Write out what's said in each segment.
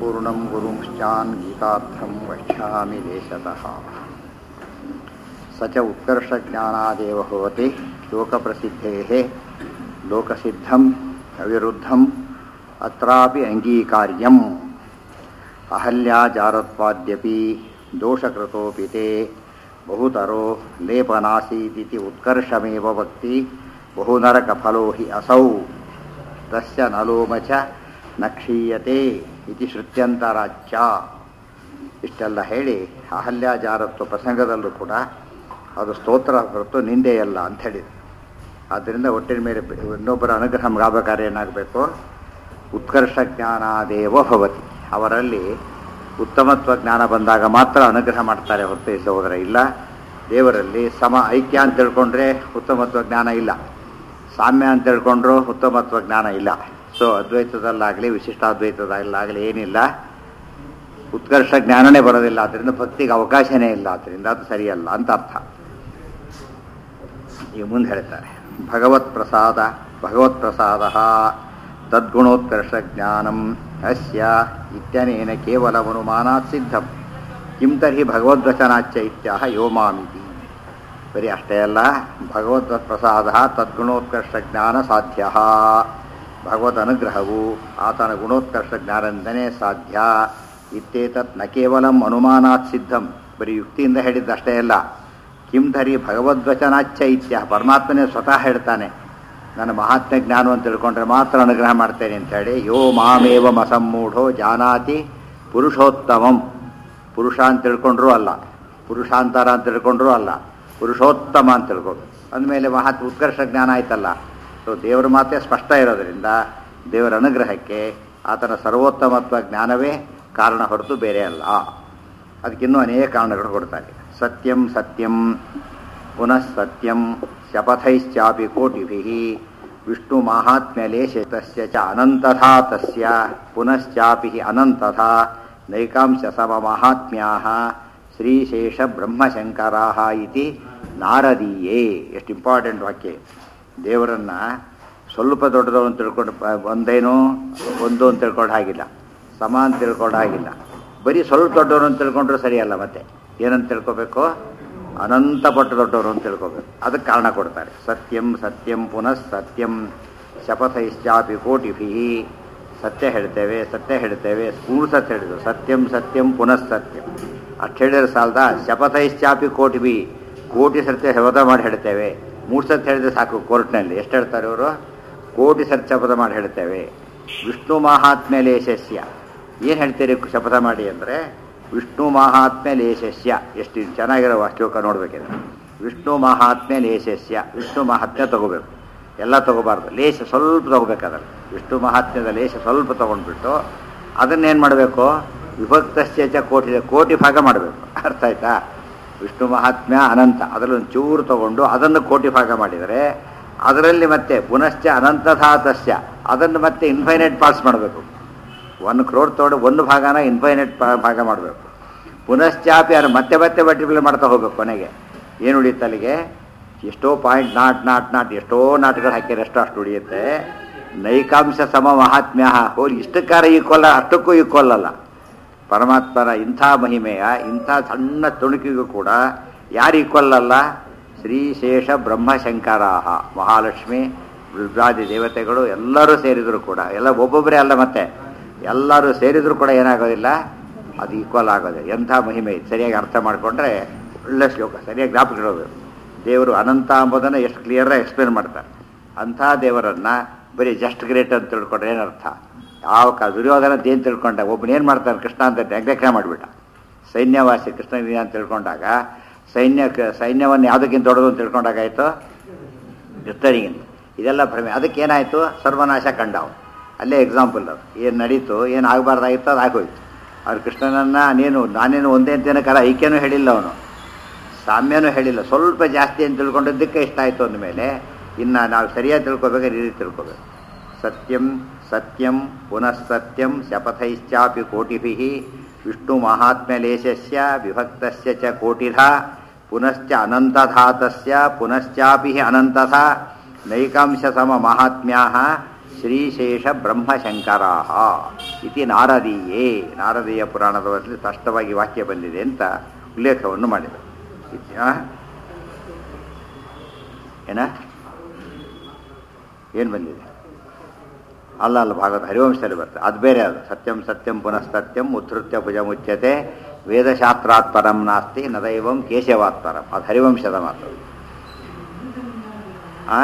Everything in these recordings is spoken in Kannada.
पूर्णं गुरुंश्चान् गीतार्थं वक्ष्यामि देशतः स च उत्कर्षज्ञानादेव भवति लोकप्रसिद्धेः लोकसिद्धम् अविरुद्धम् अत्रापि अङ्गीकार्यम् अहल्याजारत्वाद्यपि दोषकृतोऽपि ते बहुतरो लेपनासीदिति उत्कर्षमेव वक्ति बहुनरकफलो हि असौ तस्य नलोम च ನ ಕ್ಷೀಯತೆ ಇತಿ ಶ್ರುತ್ಯಂತರಾಜ್ಯ ಇಷ್ಟೆಲ್ಲ ಹೇಳಿ ಅಹಲ್ಯಾಜಾರತ್ವ ಪ್ರಸಂಗದಲ್ಲೂ ಕೂಡ ಅದು ಸ್ತೋತ್ರ ಹೊರತು ನಿಂದೆಯಲ್ಲ ಅಂತ ಹೇಳಿದೆ ಆದ್ದರಿಂದ ಒಟ್ಟಿನ ಮೇಲೆ ಇನ್ನೊಬ್ಬರ ಅನುಗ್ರಹ ಆಗಬೇಕಾದ್ರೆ ಏನಾಗಬೇಕು ಉತ್ಕರ್ಷ ಜ್ಞಾನಾದೇವ ಭವತಿ ಅವರಲ್ಲಿ ಉತ್ತಮತ್ವ ಜ್ಞಾನ ಬಂದಾಗ ಮಾತ್ರ ಅನುಗ್ರಹ ಮಾಡ್ತಾರೆ ಹೊರತು ಇಲ್ಲ ಹೋದರೆ ಇಲ್ಲ ದೇವರಲ್ಲಿ ಸಮ ಐಕ್ಯ ಅಂತ ತಿಳ್ಕೊಂಡ್ರೆ ಉತ್ತಮತ್ವ ಜ್ಞಾನ ಇಲ್ಲ ಸಾಮ್ಯ ಅಂತ ತಿಳ್ಕೊಂಡ್ರು ಉತ್ತಮತ್ವ ಜ್ಞಾನ ಇಲ್ಲ ಸೊ ಅದ್ವೈತದಲ್ಲಾಗಲಿ ವಿಶಿಷ್ಟಾದ್ವೈತದಲ್ಲಾಗಲಿ ಏನಿಲ್ಲ ಉತ್ಕರ್ಷ ಜ್ಞಾನನೇ ಬರೋದಿಲ್ಲ ಆದ್ದರಿಂದ ಭಕ್ತಿಗೆ ಅವಕಾಶನೇ ಇಲ್ಲ ಆದ್ದರಿಂದ ಅದು ಸರಿಯಲ್ಲ ಅಂತ ಅರ್ಥ ಈಗ ಮುಂದೆ ಹೇಳ್ತಾರೆ ಭಗವತ್ ಪ್ರಸಾದ ಭಗವತ್ ಪ್ರಸಾದ ತದ್ಗುಣೋತ್ಕರ್ಷ ಜ್ಞಾನಂ ಅಸ್ಯ ಇತ್ಯನೇನ ಕೇವಲ ಅನುಮಾನಾತ್ ಸಿದ್ಧಂ ಕಿಂ ತರ್ಹಿ ಭಗವದ್ವಚನಾಚ್ಯ ಇತ್ಯಾಹ ಯೋಮಾಮಿತಿ ಬರೀ ಅಷ್ಟೇ ಅಲ್ಲ ಭಗವದ್ ಪ್ರಸಾದ ತದ್ಗುಣೋತ್ಕರ್ಷ ಜ್ಞಾನ ಸಾಧ್ಯ ಭಗವದ್ ಅನುಗ್ರಹವು ಆತನ ಗುಣೋತ್ಕರ್ಷ ಜ್ಞಾನದಿಂದನೇ ಸಾಧ್ಯ ಇತ್ತೇತತ್ ನ ಕೇವಲ ಅನುಮಾನಾತ್ ಸಿದ್ಧಂ ಬರೀ ಯುಕ್ತಿಯಿಂದ ಹೇಳಿದ್ದಷ್ಟೇ ಅಲ್ಲ ಕಿಂ ಧರಿ ಭಗವದ್ವಚನಾಚ್ಯ ಇತ್ಯ ಪರಮಾತ್ಮನೇ ಸ್ವತಃ ಹೇಳ್ತಾನೆ ನನ್ನ ಮಹಾತ್ಮ ಜ್ಞಾನ ಅಂತ ತಿಳ್ಕೊಂಡ್ರೆ ಮಾತ್ರ ಅನುಗ್ರಹ ಮಾಡ್ತೇನೆ ಅಂತ ಹೇಳಿ ಯೋ ಮಾಮೇವ ಮಸಮ್ಮೂಢೋ ಜಾನಾತಿ ಪುರುಷೋತ್ತಮಂ ಪುರುಷ ಅಂತ ತಿಳ್ಕೊಂಡ್ರೂ ಅಲ್ಲ ಪುರುಷಾಂತರ ಅಂತ ತಿಳ್ಕೊಂಡ್ರೂ ಅಲ್ಲ ಪುರುಷೋತ್ತಮ ಅಂತ ತಿಳ್ಕೊಂಡು ಅಂದಮೇಲೆ ಮಹತ್ ಉತ್ಕರ್ಷ ಜ್ಞಾನ ಆಯ್ತಲ್ಲ ಸೊ ದೇವರ ಮಾತೇ ಸ್ಪಷ್ಟ ಇರೋದರಿಂದ ದೇವರ ಅನುಗ್ರಹಕ್ಕೆ ಆತನ ಸರ್ವೋತ್ತಮತ್ವ ಜ್ಞಾನವೇ ಕಾರಣ ಹೊರತು ಬೇರೆ ಅಲ್ಲ ಅದಕ್ಕಿನ್ನೂ ಅನೇಕ ಕಾರಣಗಳು ಕೊಡ್ತಾರೆ ಸತ್ಯಂ ಸತ್ಯಂ ಪುನಃ ಸತ್ಯಂ ಶಪಥೈಶ್ಚಾಪಿ ಕೋಟಿಭಿ ವಿಷ್ಣು ಮಾಹಾತ್ಮ್ಯಲೇಶ ತಸ್ಯ ಚ ಅನಂತಥಾ ತಸ್ಯ ಪುನಶ್ಚಾಪಿ ಅನಂತಥಾ ನೈಕಾಂಶ ಸಮ ಮಹಾತ್ಮ್ಯಾ ಶ್ರೀಶೇಷ ಬ್ರಹ್ಮಶಂಕರಾ ಇತಿ ನಾರದೀಯೇ ಎಷ್ಟು ಇಂಪಾರ್ಟೆಂಟ್ ವಾಕ್ಯ ದೇವರನ್ನ ಸ್ವಲ್ಪ ದೊಡ್ಡದವ ಅಂತ ತಿಳ್ಕೊಂಡು ಒಂದೇನೋ ಒಂದು ಅಂತ ತಿಳ್ಕೊಂಡು ಹಾಗಿಲ್ಲ ಸಮ ಅಂತ ತಿಳ್ಕೊಂಡು ಹಾಗಿಲ್ಲ ಬರೀ ಸ್ವಲ್ಪ ದೊಡ್ಡವರು ಅಂತ ತಿಳ್ಕೊಂಡ್ರೆ ಸರಿಯಲ್ಲ ಮತ್ತೆ ಏನಂತ ತಿಳ್ಕೊಬೇಕು ಅನಂತ ಪಟ್ಟು ದೊಡ್ಡವರು ಅಂತ ತಿಳ್ಕೊಬೇಕು ಅದಕ್ಕೆ ಕಾರಣ ಕೊಡ್ತಾರೆ ಸತ್ಯಂ ಸತ್ಯಂ ಪುನಃ ಸತ್ಯಂ ಶಪಥೈಶ್ಚಾಪಿ ಕೋಟಿಭಿ ಸತ್ಯ ಹೇಳ್ತೇವೆ ಸತ್ಯ ಹೇಳ್ತೇವೆ ಮೂರು ಸತ್ಯ ಹೇಳಿದ್ರು ಸತ್ಯಂ ಸತ್ಯಂ ಪುನಃ ಸತ್ಯಂ ಅಷ್ಟು ಹೇಳಿದ್ರೆ ಸಾಲದ ಶಪಥೈಶ್ಚಾಪಿ ಕೋಟಿಭಿ ಕೋಟಿ ಸತ್ಯ ಶಪಥ ಮಾಡಿ ಹೇಳ್ತೇವೆ ಮೂರು ಸತ್ಯ ಹೇಳಿದ್ರೆ ಸಾಕು ಕೋರ್ಟ್ನಲ್ಲಿ ಎಷ್ಟು ಹೇಳ್ತಾರೆ ಇವರು ಕೋಟಿ ಸತ್ಯ ಶಪಥ ಮಾಡಿ ಹೇಳ್ತೇವೆ ವಿಷ್ಣು ಮಹಾತ್ಮ್ಯ ಲೇಶಸ್ಯ ಏನು ಹೇಳ್ತೀರಿ ಶಪಥ ಮಾಡಿ ಅಂದರೆ ವಿಷ್ಣು ಮಹಾತ್ಮ್ಯ ಲೇಶಸ್ಯ ಎಷ್ಟು ಚೆನ್ನಾಗಿರೋ ಶ್ಲೋಕ ನೋಡ್ಬೇಕಿದ್ರೆ ವಿಷ್ಣು ಮಹಾತ್ಮ್ಯ ಲೇಶಸ್ಯ ವಿಷ್ಣು ಮಹಾತ್ಮ್ಯ ತಗೋಬೇಕು ಎಲ್ಲ ತಗೋಬಾರ್ದು ಲೇಷ ಸ್ವಲ್ಪ ತಗೋಬೇಕಾದ್ರೆ ವಿಷ್ಣು ಮಹಾತ್ಮ್ಯದ ಲೇಷ ಸ್ವಲ್ಪ ತಗೊಂಡ್ಬಿಟ್ಟು ಅದನ್ನೇನು ಮಾಡಬೇಕು ವಿಭಕ್ತಸ್ಯ ಚ ಕೋಟಿ ಕೋಟಿ ಭಾಗ ಮಾಡಬೇಕು ಅರ್ಥ ಆಯ್ತಾ ವಿಷ್ಣು ಮಹಾತ್ಮ್ಯ ಅನಂತ ಅದರಲ್ಲಿ ಒಂದು ಚೂರು ತಗೊಂಡು ಅದನ್ನು ಕೋಟಿ ಭಾಗ ಮಾಡಿದರೆ ಅದರಲ್ಲಿ ಮತ್ತೆ ಪುನಶ್ಚ ಅನಂತಧಾತಸ್ಯ ಅದನ್ನು ಮತ್ತೆ ಇನ್ಫೈನೈಟ್ ಪಾರ್ಟ್ಸ್ ಮಾಡಬೇಕು ಒಂದು ಕ್ರೋಡ್ ತಗೊಂಡು ಒಂದು ಭಾಗನ ಇನ್ಫೈನೈಟ್ ಭಾಗ ಮಾಡಬೇಕು ಪುನಶ್ಚಾಪಿ ಅದು ಮತ್ತೆ ಮತ್ತೆ ಮಲ್ಟಿಪ್ಲೈ ಮಾಡ್ತಾ ಹೋಗ್ಬೇಕು ಕೊನೆಗೆ ಏನು ಉಳಿಯುತ್ತೆ ಅಲ್ಲಿಗೆ ಎಷ್ಟೋ ಪಾಯಿಂಟ್ ನಾಟ್ ನಾಟ್ ನಾಟ್ ಎಷ್ಟೋ ನಾಟ್ಗಳು ಹಾಕಿದ್ರೆ ಎಷ್ಟೋ ಅಷ್ಟು ಉಳಿಯುತ್ತೆ ನೈಕಾಂಶ ಸಮ ಮಹಾತ್ಮ್ಯ ಹೋಗಿ ಇಷ್ಟಕ್ಕಾರ ಈಕ್ವಲ್ ಅಷ್ಟಕ್ಕೂ ಈಕ್ವಲ್ ಅಲ್ಲ ಪರಮಾತ್ಮನ ಇಂಥ ಮಹಿಮೆಯ ಇಂಥ ಸಣ್ಣ ತುಣುಕಿಗೂ ಕೂಡ ಯಾರು ಈಕ್ವಲ್ ಅಲ್ಲ ಶ್ರೀಶೇಷ ಬ್ರಹ್ಮಶಂಕರಾಹ ಮಹಾಲಕ್ಷ್ಮಿ ರುದ್ರಾದಿ ದೇವತೆಗಳು ಎಲ್ಲರೂ ಸೇರಿದ್ರು ಕೂಡ ಎಲ್ಲ ಒಬ್ಬೊಬ್ಬರೇ ಅಲ್ಲ ಮತ್ತೆ ಎಲ್ಲರೂ ಸೇರಿದ್ರು ಕೂಡ ಏನಾಗೋದಿಲ್ಲ ಅದು ಈಕ್ವಲ್ ಆಗೋದಿಲ್ಲ ಎಂಥ ಮಹಿಮೆ ಸರಿಯಾಗಿ ಅರ್ಥ ಮಾಡಿಕೊಂಡ್ರೆ ಒಳ್ಳೆ ಶ್ಲೋಕ ಸರಿಯಾಗಿ ಜ್ಞಾಪಕ ಇಡೋದು ದೇವರು ಅನಂತ ಎಂಬುದನ್ನು ಎಷ್ಟು ಕ್ಲಿಯರಾಗಿ ಎಕ್ಸ್ಪ್ಲೇನ್ ಮಾಡ್ತಾರೆ ಅಂಥ ದೇವರನ್ನು ಬರೀ ಜಸ್ಟ್ ಗ್ರೇಟ್ ಅಂತ ತಿಳ್ಕೊಂಡ್ರೆ ಏನರ್ಥ ಯಾವ ಕಾಲ ದುರ್ಯೋಧನ ಅಂತ ಏನು ತಿಳ್ಕೊಂಡ ಒಬ್ಬನೇನು ಮಾಡ್ತಾನೆ ಕೃಷ್ಣ ಅಂತ ನೆಗ್ಲೆಕ್ಟ ಮಾಡಿಬಿಟ್ಟ ಸೈನ್ಯವಾಸಿ ಕೃಷ್ಣ ಅಂತ ತಿಳ್ಕೊಂಡಾಗ ಸೈನ್ಯ ಸೈನ್ಯವನ್ನು ಯಾವುದಕ್ಕಿಂತ ದೊಡ್ಡದು ಅಂತ ತಿಳ್ಕೊಂಡಾಗಾಯಿತು ಯುದ್ಧರಿಗಿಂತ ಇದೆಲ್ಲ ಭ್ರಮೆ ಅದಕ್ಕೆ ಏನಾಯಿತು ಸರ್ವನಾಶ ಕಂಡವು ಅಲ್ಲೇ ಎಕ್ಸಾಂಪಲ್ ಅದು ಏನು ನಡೀತು ಏನು ಆಗಬಾರ್ದಾಗಿತ್ತು ಅದು ಆಗೋಯ್ತು ಅವ್ರು ಕೃಷ್ಣನನ್ನು ನೀನು ನಾನೇನು ಒಂದೇ ಅಂತೇನೋ ಕರ ಐಕ್ಯನೂ ಹೇಳಿಲ್ಲ ಅವನು ಸಾಮ್ಯನೂ ಹೇಳಿಲ್ಲ ಸ್ವಲ್ಪ ಜಾಸ್ತಿ ಅಂತ ತಿಳ್ಕೊಂಡಿದ್ದಕ್ಕೆ ಇಷ್ಟ ಆಯಿತು ಅಂದಮೇಲೆ ಇನ್ನು ನಾವು ಸರಿಯಾಗಿ ತಿಳ್ಕೊಬೇಕಾದ್ರೆ ಈ ರೀತಿ ತಿಳ್ಕೊಬೇಕು ಸತ್ಯಂ ಸತ್ಯಂ ಪುನಃ ಸತ್ಯಂ ಶಪಥೈಶ್ಚಾಪಿ ಕೋಟಿಭಿ ವಿಷ್ಣು ಮಹಾತ್ಮ್ಯ ಲೇಶಸ್ಯ ವಿಭಕ್ತಸ್ಯ ಚ ಕೋಟಿಧ ಪುನಶ್ಚ ಅನಂತಧಾತಸ್ಯ ಪುನಶ್ಚಾಪಿ ಅನಂತಥ ನೈಕಾಂಶ ಸಮ ಮಹಾತ್ಮ್ಯಾ ಶ್ರೀಶೇಷ ಬ್ರಹ್ಮಶಂಕರಾ ಇತಿ ನಾರದೀಯೇ ನಾರದೀಯ ಪುರಾಣದಲ್ಲಿ ಸ್ಪಷ್ಟವಾಗಿ ವಾಕ್ಯ ಬಂದಿದೆ ಅಂತ ಉಲ್ಲೇಖವನ್ನು ಮಾಡಿದರು ಇತಿ- ಆ? ಏನ ಏನು ಬಂದಿದೆ ಅಲ್ಲ ಅಲ್ಲ ಭಾಗವತ ಹರಿವಂಶದಲ್ಲಿ ಬರ್ತದೆ ಅದು ಬೇರೆ ಅದು ಸತ್ಯಂ ಸತ್ಯಂ ಪುನಃ ಸತ್ಯಂ ಉತ್ಥೃತ್ಯ ಭುಜ ಮುಚ್ಯತೆ ವೇದಶಾಸ್ತ್ರಾತ್ ಪರಂ ನಾಸ್ತಿ ನದೈವಂ ಕೇಶವಾತ್ ಪರಂ ಅದು ಹರಿವಂಶದ ಮಾತು ಆ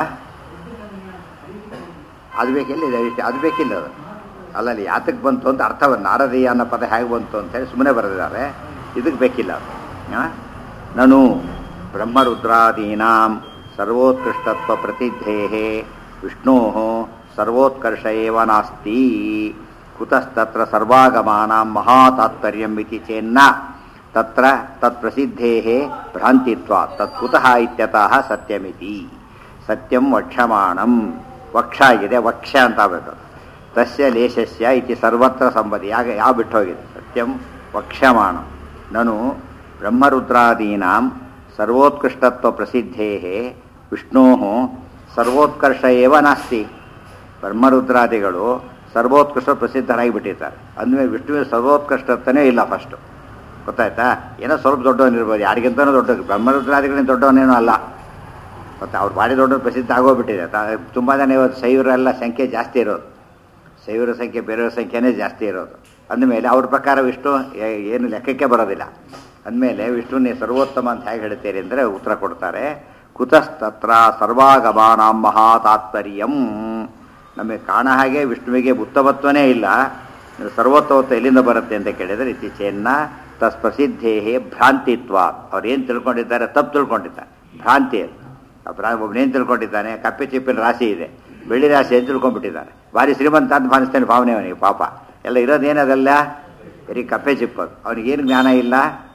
ಅದು ಬೇಕಿಲ್ಲ ಇದು ಇಷ್ಟು- ಅದು ಬೇಕಿಲ್ಲ ಅದು ಅಲ್ಲಲ್ಲಿ ಯಾತಕ್ಕೆ ಬಂತು ಅಂತ ಅರ್ಥವನ್ನು ನಾರದೀಯ ಅನ್ನೋ ಪದ ಹೇಗೆ ಬಂತು ಅಂತೇಳಿ ಸುಮ್ಮನೆ ಬರೆದಿದ್ದಾರೆ ಇದಕ್ಕೆ ಬೇಕಿಲ್ಲ ಅದು ಆ? ನನು ಬ್ರಹ್ಮರುದ್ರಾದೀನಾಂ ಸರ್ವೋತ್ಕೃಷ್ಟತ್ವ ಪ್ರತಿಧೇಹೇ ವಿಷ್ಣೋ ಸರ್ವೋತ್ಕರ್ಷ ಏವ ನಾಸ್ತಿ ಕುತಸ್ತತ್ರ ಸರ್ವಾಗಮಾನಾಂ ಮಹಾತಾತ್ಪರ್ಯಂ ಇತಿ ಚೇನ್ನ ತತ್ರ ತತ್ಪ್ರಸಿದ್ಧೇಃ ಭ್ರಾಂತಿತ್ವಾತ್ ತತ್ ಕುತಃ ಇತ್ಯತಃ ಸತ್ಯಮಿತಿ ಸತ್ಯಂ ವಕ್ಷಮಾಣಂ ವಕ್ಷ ಆಗಿದೆ ವಕ್ಷ ಅಂತ ಆಗಬೇಕು ತಸ್ಯ ಲೇಶಸ್ಯ ಇತಿ ಸರ್ವತ್ರ ಸಂಬಂಧಿ ಯಾಗ ಯಾವ ಬಿಟ್ಟು ಹೋಗಿದೆ ಸತ್ಯಂ ವಕ್ಷಮಾಣಂ ನನು ಬ್ರಹ್ಮರುದ್ರಾದೀನಾಂ ಸರ್ವೋತ್ಕೃಷ್ಟತ್ವ ಪ್ರಸಿದ್ಧೇ ವಿಷ್ಣೋ ಸರ್ವೋತ್ಕರ್ಷ ಏವ ನಾಸ್ತಿ ಬ್ರಹ್ಮರುದ್ರಾದಿಗಳು ಸರ್ವೋತ್ಕೃಷ್ಟ ಪ್ರಸಿದ್ಧರಾಗಿ ಬಿಟ್ಟಿದ್ದಾರೆ ಅಂದಮೇಲೆ ವಿಷ್ಣುವಿನ ಸರ್ವೋತ್ಕೃಷ್ಟತ್ವನೇ ಇಲ್ಲ ಫಸ್ಟು ಗೊತ್ತಾಯ್ತಾ ಏನೋ ಸ್ವಲ್ಪ ದೊಡ್ಡವನಿರ್ಬೋದು ಯಾರಿಗಿಂತನೂ ದೊಡ್ಡ ಬ್ರಹ್ಮರುದ್ರಾದಿಗಳಿಂದ ದೊಡ್ಡವನೇನೂ ಅಲ್ಲ ಮತ್ತು ಅವ್ರು ಭಾರಿ ದೊಡ್ಡ ಪ್ರಸಿದ್ಧ ಆಗೋಗ್ಬಿಟ್ಟಿದೆ ತುಂಬ ಜನ ಇವತ್ತು ಶೈವರೆಲ್ಲ ಸಂಖ್ಯೆ ಜಾಸ್ತಿ ಇರೋದು ಶೈವರ ಸಂಖ್ಯೆ ಬೇರೆಯವ್ರ ಸಂಖ್ಯೆನೇ ಜಾಸ್ತಿ ಇರೋದು ಅಂದಮೇಲೆ ಅವ್ರ ಪ್ರಕಾರ ವಿಷ್ಣು ಏ- ಏನು ಲೆಕ್ಕಕ್ಕೆ ಬರೋದಿಲ್ಲ ಅಂದಮೇಲೆ ವಿಷ್ಣುನೇ ಸರ್ವೋತ್ತಮ ಅಂತ ಹೇಗೆ ಹೇಳ್ತೀರಿ ಅಂದರೆ ಉತ್ತರ ಕೊಡ್ತಾರೆ ಕುತಸ್ತತ್ರ ಸರ್ವಾಗಮಾನಾಂ ಮಹಾತಾತ್ಪರ್ಯಂ ನಮಗೆ ಕಾಣ ಹಾಗೆ ವಿಷ್ಣುವಿಗೆ ಉತ್ತಮತ್ವನೇ ಇಲ್ಲ ಸರ್ವೋತ್ತಮತ್ವ ಎಲ್ಲಿಂದ ಬರುತ್ತೆ ಅಂತ ಕೇಳಿದರೆ ಇತ್ತೀಚೆಯನ್ನ ತಸ್ ಪ್ರಸಿದ್ಧೇ ಭ್ರಾಂತಿತ್ವ ಅವ್ರು ಏನು ತಿಳ್ಕೊಂಡಿದ್ದಾರೆ ತಪ್ಪು ತಿಳ್ಕೊಂಡಿದ್ದಾರೆ ಭ್ರಾಂತಿ ಅದು ಆ ಭ್ರಾ ಒಬ್ಬನೇನು ತಿಳ್ಕೊಂಡಿದ್ದಾನೆ ಕಪ್ಪೆ ಚಿಪ್ಪಿನ ರಾಶಿ ಇದೆ ಬೆಳ್ಳಿ ರಾಶಿ ಅಂತ ತಿಳ್ಕೊಂಡ್ಬಿಟ್ಟಿದ್ದಾನೆ ಭಾರಿ ಶ್ರೀಮಂತ ಅಂತ ಭಾವಿಸ್ತಾನೆ ಭಾವನೆ ಅವನಿಗೆ ಪಾಪ ಎಲ್ಲ ಇರೋದೇನದಲ್ಲ ಬರೀ ಕಪ್ಪೆ ಚಿಪ್ಪದು ಅವನಿಗೇನು ಜ್ಞಾನ ಇಲ್ಲ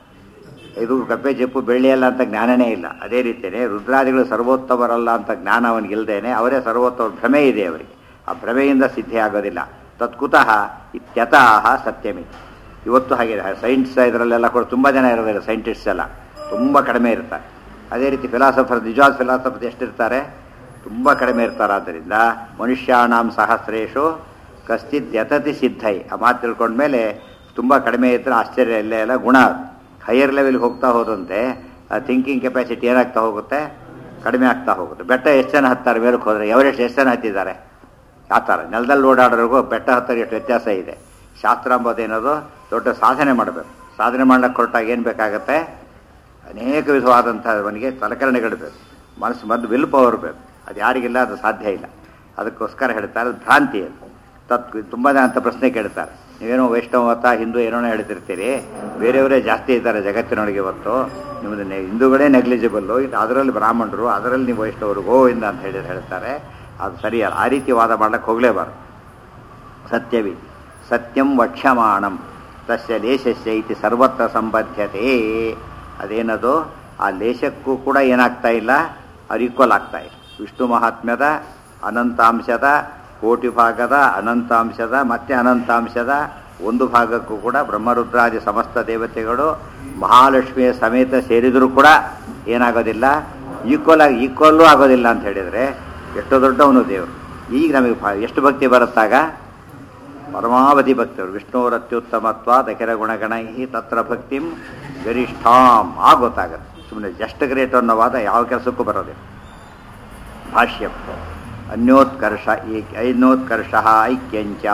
ಇದು ಕಪ್ಪೆ ಚಿಪ್ಪು ಬೆಳ್ಳಿ ಅಲ್ಲ ಅಂತ ಜ್ಞಾನನೇ ಇಲ್ಲ ಅದೇ ರೀತಿಯೇ ರುದ್ರಾದಿಗಳು ಸರ್ವೋತ್ತಮರಲ್ಲ ಅಂತ ಜ್ಞಾನ ಅವನಿಗಿಲ್ದೇನೆ ಅವರೇ ಸರ್ವೋತ್ತಮ ಭ್ರಮೆ ಇದೆ ಅವರಿಗೆ ಆ ಭ್ರಮೆಯಿಂದ ಸಿದ್ಧಿ ಆಗೋದಿಲ್ಲ ತತ್ಕುತಃ ಇತ್ಯತಃ ಸತ್ಯಮಿ ಇವತ್ತು ಹಾಗಿದೆ ಸೈನ್ಸ್ ಇದರಲ್ಲೆಲ್ಲ ಕೂಡ ತುಂಬ ಜನ ಇರೋದಿಲ್ಲ ಸೈಂಟಿಸ್ಟ್ಸ್ ಎಲ್ಲ ತುಂಬ ಕಡಿಮೆ ಇರ್ತಾರೆ ಅದೇ ರೀತಿ ಫಿಲಾಸಫರ್ ನಿಜವಾದ ಫಿಲಾಸಫರ್ ಎಷ್ಟಿರ್ತಾರೆ ತುಂಬ ಕಡಿಮೆ ಇರ್ತಾರೆ ಆದ್ದರಿಂದ ಮನುಷ್ಯಾಣಾಂ ಸಹಸ್ರೇಶು ಕಶ್ಚಿತ್ ಯತತಿ ಸಿದ್ಧೈ ಆ ಮಾತು ತಿಳ್ಕೊಂಡ್ಮೇಲೆ ತುಂಬ ಕಡಿಮೆ ಇದ್ದರೆ ಆಶ್ಚರ್ಯ ಇಲ್ಲೇ ಇಲ್ಲ ಗುಣ ಹೈಯರ್ ಲೆವೆಲ್ಗೆ ಹೋಗ್ತಾ ಹೋದಂತೆ ಆ ಥಿಂಕಿಂಗ್ ಕೆಪಾಸಿಟಿ ಏನಾಗ್ತಾ ಹೋಗುತ್ತೆ ಕಡಿಮೆ ಆಗ್ತಾ ಹೋಗುತ್ತೆ ಬೆಟ್ಟ ಎಷ್ಟು ಜನ ಹತ್ತಾರೆ ಮೇಲಕ್ಕೆ ಹೋದರೆ ಎವರೆಸ್ಟ್ ಎಷ್ಟು ಜನ ಹತ್ತಿದ್ದಾರೆ ಆ ಥರ ನೆಲದಲ್ಲಿ ಓಡಾಡೋರಿಗೂ ಬೆಟ್ಟ ಹತ್ತೋರಿಗೆ ಎಷ್ಟು ವ್ಯತ್ಯಾಸ ಇದೆ ಶಾಸ್ತ್ರ ಅಂಬೋದೇನದು ದೊಡ್ಡ ಸಾಧನೆ ಮಾಡಬೇಕು ಸಾಧನೆ ಮಾಡ್ಲಿಕ್ಕೆ ಹೊರಟಾಗ ಏನು ಬೇಕಾಗತ್ತೆ ಅನೇಕ ವಿಧವಾದಂಥ ಅವನಿಗೆ ಸಲಕರಣೆಗಳು ಬೇಕು ಮನಸ್ಸು ಮದ್ದು ವಿಲ್ ಪವರ್ ಬೇಕು ಅದು ಯಾರಿಗಿಲ್ಲ ಅದು ಸಾಧ್ಯ ಇಲ್ಲ ಅದಕ್ಕೋಸ್ಕರ ಹೇಳ್ತಾರೆ ಅದು ಭ್ರಾಂತಿ ಅದು ತತ್ ತುಂಬ ಜನ ಅಂತ ಪ್ರಶ್ನೆ ಕೇಳ್ತಾರೆ ನೀವೇನೋ ವೈಷ್ಣವತ ಹಿಂದೂ ಏನೋ ಹೇಳ್ತಿರ್ತೀರಿ ಬೇರೆಯವರೇ ಜಾಸ್ತಿ ಇದ್ದಾರೆ ಜಗತ್ತಿನೊಳಗೆ ಇವತ್ತು ನಿಮ್ಮದು ನೆ- ಹಿಂದೂಗಳೇ ನೆಗ್ಲಿಜಿಬಲ್ಲು ಇದು ಅದರಲ್ಲಿ ಬ್ರಾಹ್ಮಣರು ಅದರಲ್ಲಿ ನೀವು ವೈಷ್ಣವರು ಗೋವಿಂದ ಅಂತ ಹೇಳಿ ಹೇಳ್ತಾರೆ ಅದು ಸರಿಯಲ್ಲ ಆ ರೀತಿ ವಾದ ಮಾಡ್ಲಿಕ್ಕೆ ಹೋಗಲೇಬಾರ್ದು ಸತ್ಯವಿ ಸತ್ಯಂ ವಕ್ಷ್ಯಮಾಣಂ ತಸ್ಯ ಲೇಶಸ್ಯ ಇತಿ ಸರ್ವತ್ರ ಸಂಬದ್ಧತೆ ಅದೇನದು ಆ ಲೇಶಕ್ಕೂ ಕೂಡ ಏನಾಗ್ತಾ ಇಲ್ಲ ಅವ್ರು ಈಕ್ವಲ್ ಆಗ್ತಾ ಇಲ್ಲ ವಿಷ್ಣು ಮಹಾತ್ಮ್ಯದ ಅನಂತಾಂಶದ ಕೋಟಿ ಭಾಗದ ಅನಂತಾಂಶದ ಮತ್ತೆ ಅನಂತಾಂಶದ ಒಂದು ಭಾಗಕ್ಕೂ ಕೂಡ ಬ್ರಹ್ಮರುದ್ರಾದಿ ಸಮಸ್ತ ದೇವತೆಗಳು ಮಹಾಲಕ್ಷ್ಮಿಯ ಸಮೇತ ಸೇರಿದರೂ ಕೂಡ ಏನಾಗೋದಿಲ್ಲ ಈಕ್ವಲ್ ಆಗಿ ಈಕ್ವಲ್ಲೂ ಆಗೋದಿಲ್ಲ ಅಂತ ಹೇಳಿದರೆ ಎಷ್ಟೋ ದೊಡ್ಡವನು ದೇವರು ಈಗ ನಮಗೆ ಭಾ- ಎಷ್ಟು ಭಕ್ತಿ ಬರುತ್ತಾಗ ಪರಮಾವಧಿ ಭಕ್ತರು ವಿಷ್ಣುವರತ್ಯುತ್ತಮತ್ವ ದಖಿರ ಗುಣಗಣೈ ತತ್ರ ಭಕ್ತಿಂ ಗರಿಷ್ಠಾಂ ಆಗ ಗೊತ್ತಾಗುತ್ತೆ ಸುಮ್ಮನೆ ಜಸ್ಟ್ ಗ್ರೇಟ್ ಅನ್ನೋ ವಾದ ಯಾವ ಕೆಲಸಕ್ಕೂ ಬರೋದಿಲ್ಲ ಭಾಷ್ಯ ಅನ್ಯೋತ್ಕರ್ಷ ಏಕ್ ಐನೋತ್ಕರ್ಷ ಐಕ್ಯಂಚ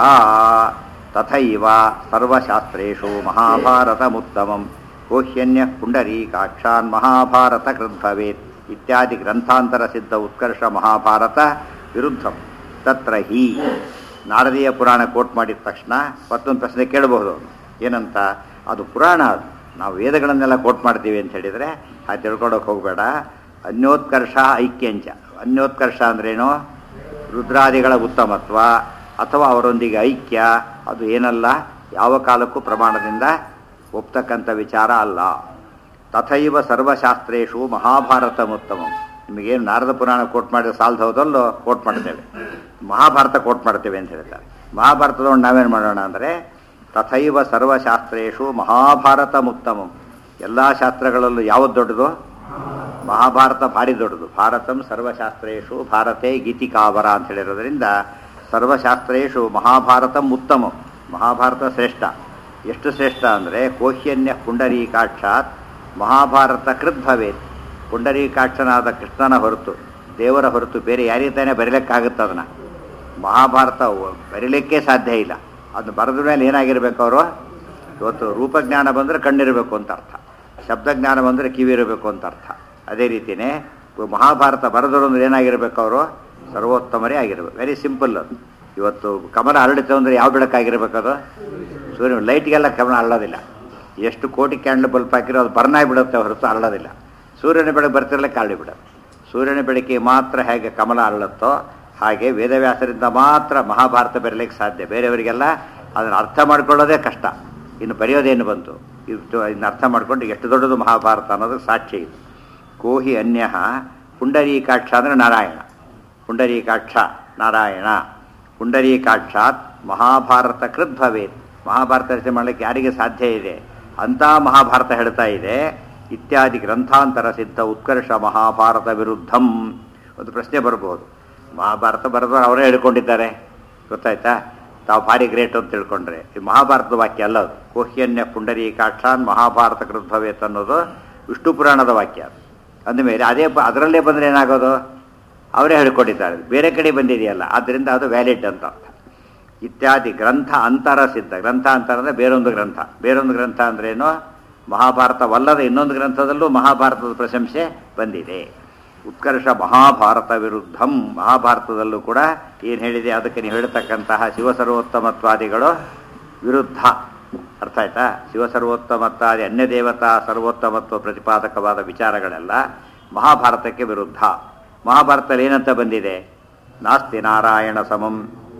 ತಥೈವ ಸರ್ವಶಾಸ್ತ್ರೇಷು ಮಹಾಭಾರತಮುತ್ತಮಂ ಕೋಹ್ಯನ್ಯ ಪುಂಡರೀಕಾಕ್ಷಾನ್ ಮಹಾಭಾರತ ಕೃದ್ಭವೇತ್ ಇತ್ಯಾದಿ ಗ್ರಂಥಾಂತರ ಸಿದ್ಧ ಉತ್ಕರ್ಷ ಮಹಾಭಾರತ ವಿರುದ್ಧಂ ತತ್ರ ಹಿ ನಾರದೀಯ ಪುರಾಣ ಕೋಟ್ ಮಾಡಿದ ತಕ್ಷಣ ಮತ್ತೊಂದು ಪ್ರಶ್ನೆ ಕೇಳಬಹುದು ಅವನು ಏನಂತ ಅದು ಪುರಾಣ ಅದು ನಾವು ವೇದಗಳನ್ನೆಲ್ಲ ಕೋಟ್ ಮಾಡ್ತೀವಿ ಅಂತ ಹೇಳಿದರೆ ಅದು ತಿಳ್ಕೊಳಕ್ಕೆ ಹೋಗಬೇಡ ಅನ್ಯೋತ್ಕರ್ಷ ಐಕ್ಯಂಚ ಅನ್ಯೋತ್ಕರ್ಷ ಅಂದ್ರೇನು ರುದ್ರಾದಿಗಳ ಉತ್ತಮತ್ವ ಅಥವಾ ಅವರೊಂದಿಗೆ ಐಕ್ಯ ಅದು ಏನಲ್ಲ ಯಾವ ಕಾಲಕ್ಕೂ ಪ್ರಮಾಣದಿಂದ ಒಪ್ತಕ್ಕಂಥ ವಿಚಾರ ಅಲ್ಲ ತಥೈವ ಸರ್ವಶಾಸ್ತ್ರೇಷು ಮಹಾಭಾರತಮುತ್ತಮ ನಿಮಗೇನು ನಾರದ ಪುರಾಣ ಕೋಟ್ ಮಾಡಿದ್ರೆ ಸಾಲದ ಹೋದಲ್ಲೋ ಕೋಟ್ ಮಾಡ್ತೇವೆ ಮಹಾಭಾರತ ಕೋಟ್ ಮಾಡ್ತೇವೆ ಅಂತ ಹೇಳ್ತಾರೆ ಮಹಾಭಾರತದೊಂದು ನಾವೇನು ಮಾಡೋಣ ಅಂದರೆ ತಥೈವ ಸರ್ವಶಾಸ್ತ್ರೇಷು ಮಹಾಭಾರತಮುತ್ತಮಂ ಎಲ್ಲ ಶಾಸ್ತ್ರಗಳಲ್ಲೂ ಯಾವುದು ದೊಡ್ಡದು ಮಹಾಭಾರತ ಭಾರಿ ದೊಡ್ಡದು ಭಾರತಂ ಸರ್ವಶಾಸ್ತ್ರೇಷು ಭಾರತೆ ಗೀತಿಕಾವರ ಅಂತ ಹೇಳಿರೋದ್ರಿಂದ ಸರ್ವಶಾಸ್ತ್ರೇಶು ಮಹಾಭಾರತ ಉತ್ತಮ ಮಹಾಭಾರತ ಶ್ರೇಷ್ಠ ಎಷ್ಟು ಶ್ರೇಷ್ಠ ಅಂದರೆ ಕೋಹ್ಯನ್ಯ ಪುಂಡರೀಕಾಕ್ಷಾತ್ ಮಹಾಭಾರತ ಕೃತ್ ಭವೇತ್ ಪುಂಡರೀಕಾಕ್ಷನಾದ ಕೃಷ್ಣನ ಹೊರತು ದೇವರ ಹೊರತು ಬೇರೆ ಯಾರಿಗೆ ತಾನೇ ಬರೀಲಿಕ್ಕಾಗುತ್ತೆ ಅದನ್ನು ಮಹಾಭಾರತ ಒ- ಬರೀಲಿಕ್ಕೆ ಸಾಧ್ಯ ಇಲ್ಲ ಅದು ಬರೆದ ಮೇಲೆ ಏನಾಗಿರ್ಬೇಕು ಅವರು ಇವತ್ತು ರೂಪಜ್ಞಾನ ಬಂದರೆ ಕಣ್ಣಿರಬೇಕು ಅಂತ ಅರ್ಥ ಶಬ್ದಜ್ಞಾನ ಬಂದರೆ ಕಿವಿ ಇರಬೇಕು ಅಂತ ಅರ್ಥ ಅದೇ ರೀತಿಯೇ ಮಹಾಭಾರತ ಬರೆದರು ಅಂದ್ರೆ ಏನಾಗಿರ್ಬೇಕು ಅವರು ಸರ್ವೋತ್ತಮರೇ ಆಗಿರ್ಬೇಕು ವೆರಿ ಸಿಂಪಲ್ ಅದು ಇವತ್ತು ಕಮಲ ಹರಡಿತು ಅಂದರೆ ಯಾವ ಬೆಳಕಾಗಿರ್ಬೇಕು ಅದು ಸೂರ್ಯ ಲೈಟ್ಗೆಲ್ಲ ಕಮಲ ಅರಳೋದಿಲ್ಲ ಎಷ್ಟು ಕೋಟಿ ಕ್ಯಾಂಡಲ್ ಬಲ್ಪ್ ಹಾಕಿರೋ ಅದು ಬರ್ನ್ ಆಗಿಬಿಡುತ್ತೆ ಹೊರತು ಅರಳೋದಿಲ್ಲ ಸೂರ್ಯನ ಬೆಳಕು ಬರ್ತಿರಲ್ಲ ಕಾಳಿ ಬಿಡೋದು ಸೂರ್ಯನ ಬೆಳಕಿಗೆ ಮಾತ್ರ ಹೇಗೆ ಕಮಲ ಅರಳುತ್ತೋ ಹಾಗೆ ವೇದವ್ಯಾಸರಿಂದ ಮಾತ್ರ ಮಹಾಭಾರತ ಬರಲಿಕ್ಕೆ ಸಾಧ್ಯ ಬೇರೆಯವರಿಗೆಲ್ಲ ಅದನ್ನು ಅರ್ಥ ಮಾಡ್ಕೊಳ್ಳೋದೇ ಕಷ್ಟ ಇನ್ನು ಬರೆಯೋದೇನು ಬಂತು ಇದು ಇನ್ನು ಅರ್ಥ ಮಾಡ್ಕೊಂಡು ಎಷ್ಟು ದೊಡ್ಡದು ಮಹಾಭಾರತ ಅನ್ನೋದಕ್ಕೆ ಸಾಕ್ಷಿ ಇದು ಕೋಹಿ ಅನ್ಯ ಪುಂಡರೀಕಾಕ್ಷ ಅಂದರೆ ನಾರಾಯಣ ಪುಂಡರೀಕಾಕ್ಷ ನಾರಾಯಣ ಪುಂಡರೀಕಾಕ್ಷಾತ್ ಮಹಾಭಾರತ ಕೃತ್ ಭವೇತ್ ಮಹಾಭಾರತ ರಚನೆ ಮಾಡಲಿಕ್ಕೆ ಯಾರಿಗೆ ಸಾಧ್ಯ ಇದೆ ಅಂಥ ಮಹಾಭಾರತ ಹೇಳ್ತಾ ಇದೆ ಇತ್ಯಾದಿ ಗ್ರಂಥಾಂತರ ಸಿದ್ಧ ಉತ್ಕರ್ಷ ಮಹಾಭಾರತ ವಿರುದ್ಧಂ ಒಂದು ಪ್ರಶ್ನೆ ಬರ್ಬೋದು ಮಹಾಭಾರತ ಬರೆದವರು ಅವರೇ ಹೇಳ್ಕೊಂಡಿದ್ದಾರೆ ಗೊತ್ತಾಯ್ತಾ ತಾವು ಭಾರಿ ಗ್ರೇಟ್ ಅಂತ ತಿಳ್ಕೊಂಡ್ರೆ ಇದು ಮಹಾಭಾರತದ ವಾಕ್ಯ ಅಲ್ಲ ಅದು ಕೋಹ್ಯನ್ಯ ಪುಂಡರೀಕಾಕ್ಷಾನ್ ಮಹಾಭಾರತ ಕೃತ್ ಭವೇತ್ ಅನ್ನೋದು ವಿಷ್ಣು ಪುರಾಣದ ವಾಕ್ಯ ಅದು ಅಂದಮೇಲೆ ಅದೇ ಬ- ಅದರಲ್ಲೇ ಬಂದರೆ ಏನಾಗೋದು ಅವರೇ ಹೇಳ್ಕೊಂಡಿದ್ದಾರೆ ಬೇರೆ ಕಡೆ ಬಂದಿದೆಯಲ್ಲ ಆದ್ದರಿಂದ ಅದು ವ್ಯಾಲಿಡ್ ಅಂತ ಅರ್ಥ ಇತ್ಯಾದಿ ಗ್ರಂಥ ಅಂತರ ಸಿದ್ಧ ಗ್ರಂಥ ಅಂತರ ಅಂದರೆ ಬೇರೊಂದು ಗ್ರಂಥ ಬೇರೊಂದು ಗ್ರಂಥ ಅಂದ್ರೇನು ಮಹಾಭಾರತವಲ್ಲದ ಇನ್ನೊಂದು ಗ್ರಂಥದಲ್ಲೂ ಮಹಾಭಾರತದ ಪ್ರಶಂಸೆ ಬಂದಿದೆ ಉತ್ಕರ್ಷ ಮಹಾಭಾರತ ವಿರುದ್ಧಂ ಮಹಾಭಾರತದಲ್ಲೂ ಕೂಡ ಏನು ಹೇಳಿದೆ ಅದಕ್ಕೆ ನೀವು ಹೇಳ್ತಕ್ಕಂತಹ ಶಿವಸರ್ವೋತ್ತಮತ್ವಾದಿಗಳು ವಿರುದ್ಧ ಅರ್ಥ ಆಯ್ತಾ ಶಿವಸರ್ವೋತ್ತಮತ್ವಾದಿ ಅನ್ಯ ದೇವತಾ ಸರ್ವೋತ್ತಮತ್ವ ಪ್ರತಿಪಾದಕವಾದ ವಿಚಾರಗಳೆಲ್ಲ ಮಹಾಭಾರತಕ್ಕೆ ವಿರುದ್ಧ ಮಹಾಭಾರತದಲ್ಲಿ ಏನಂತ ಬಂದಿದೆ ನಾಸ್ತಿ ನಾರಾಯಣ ಸಮಂ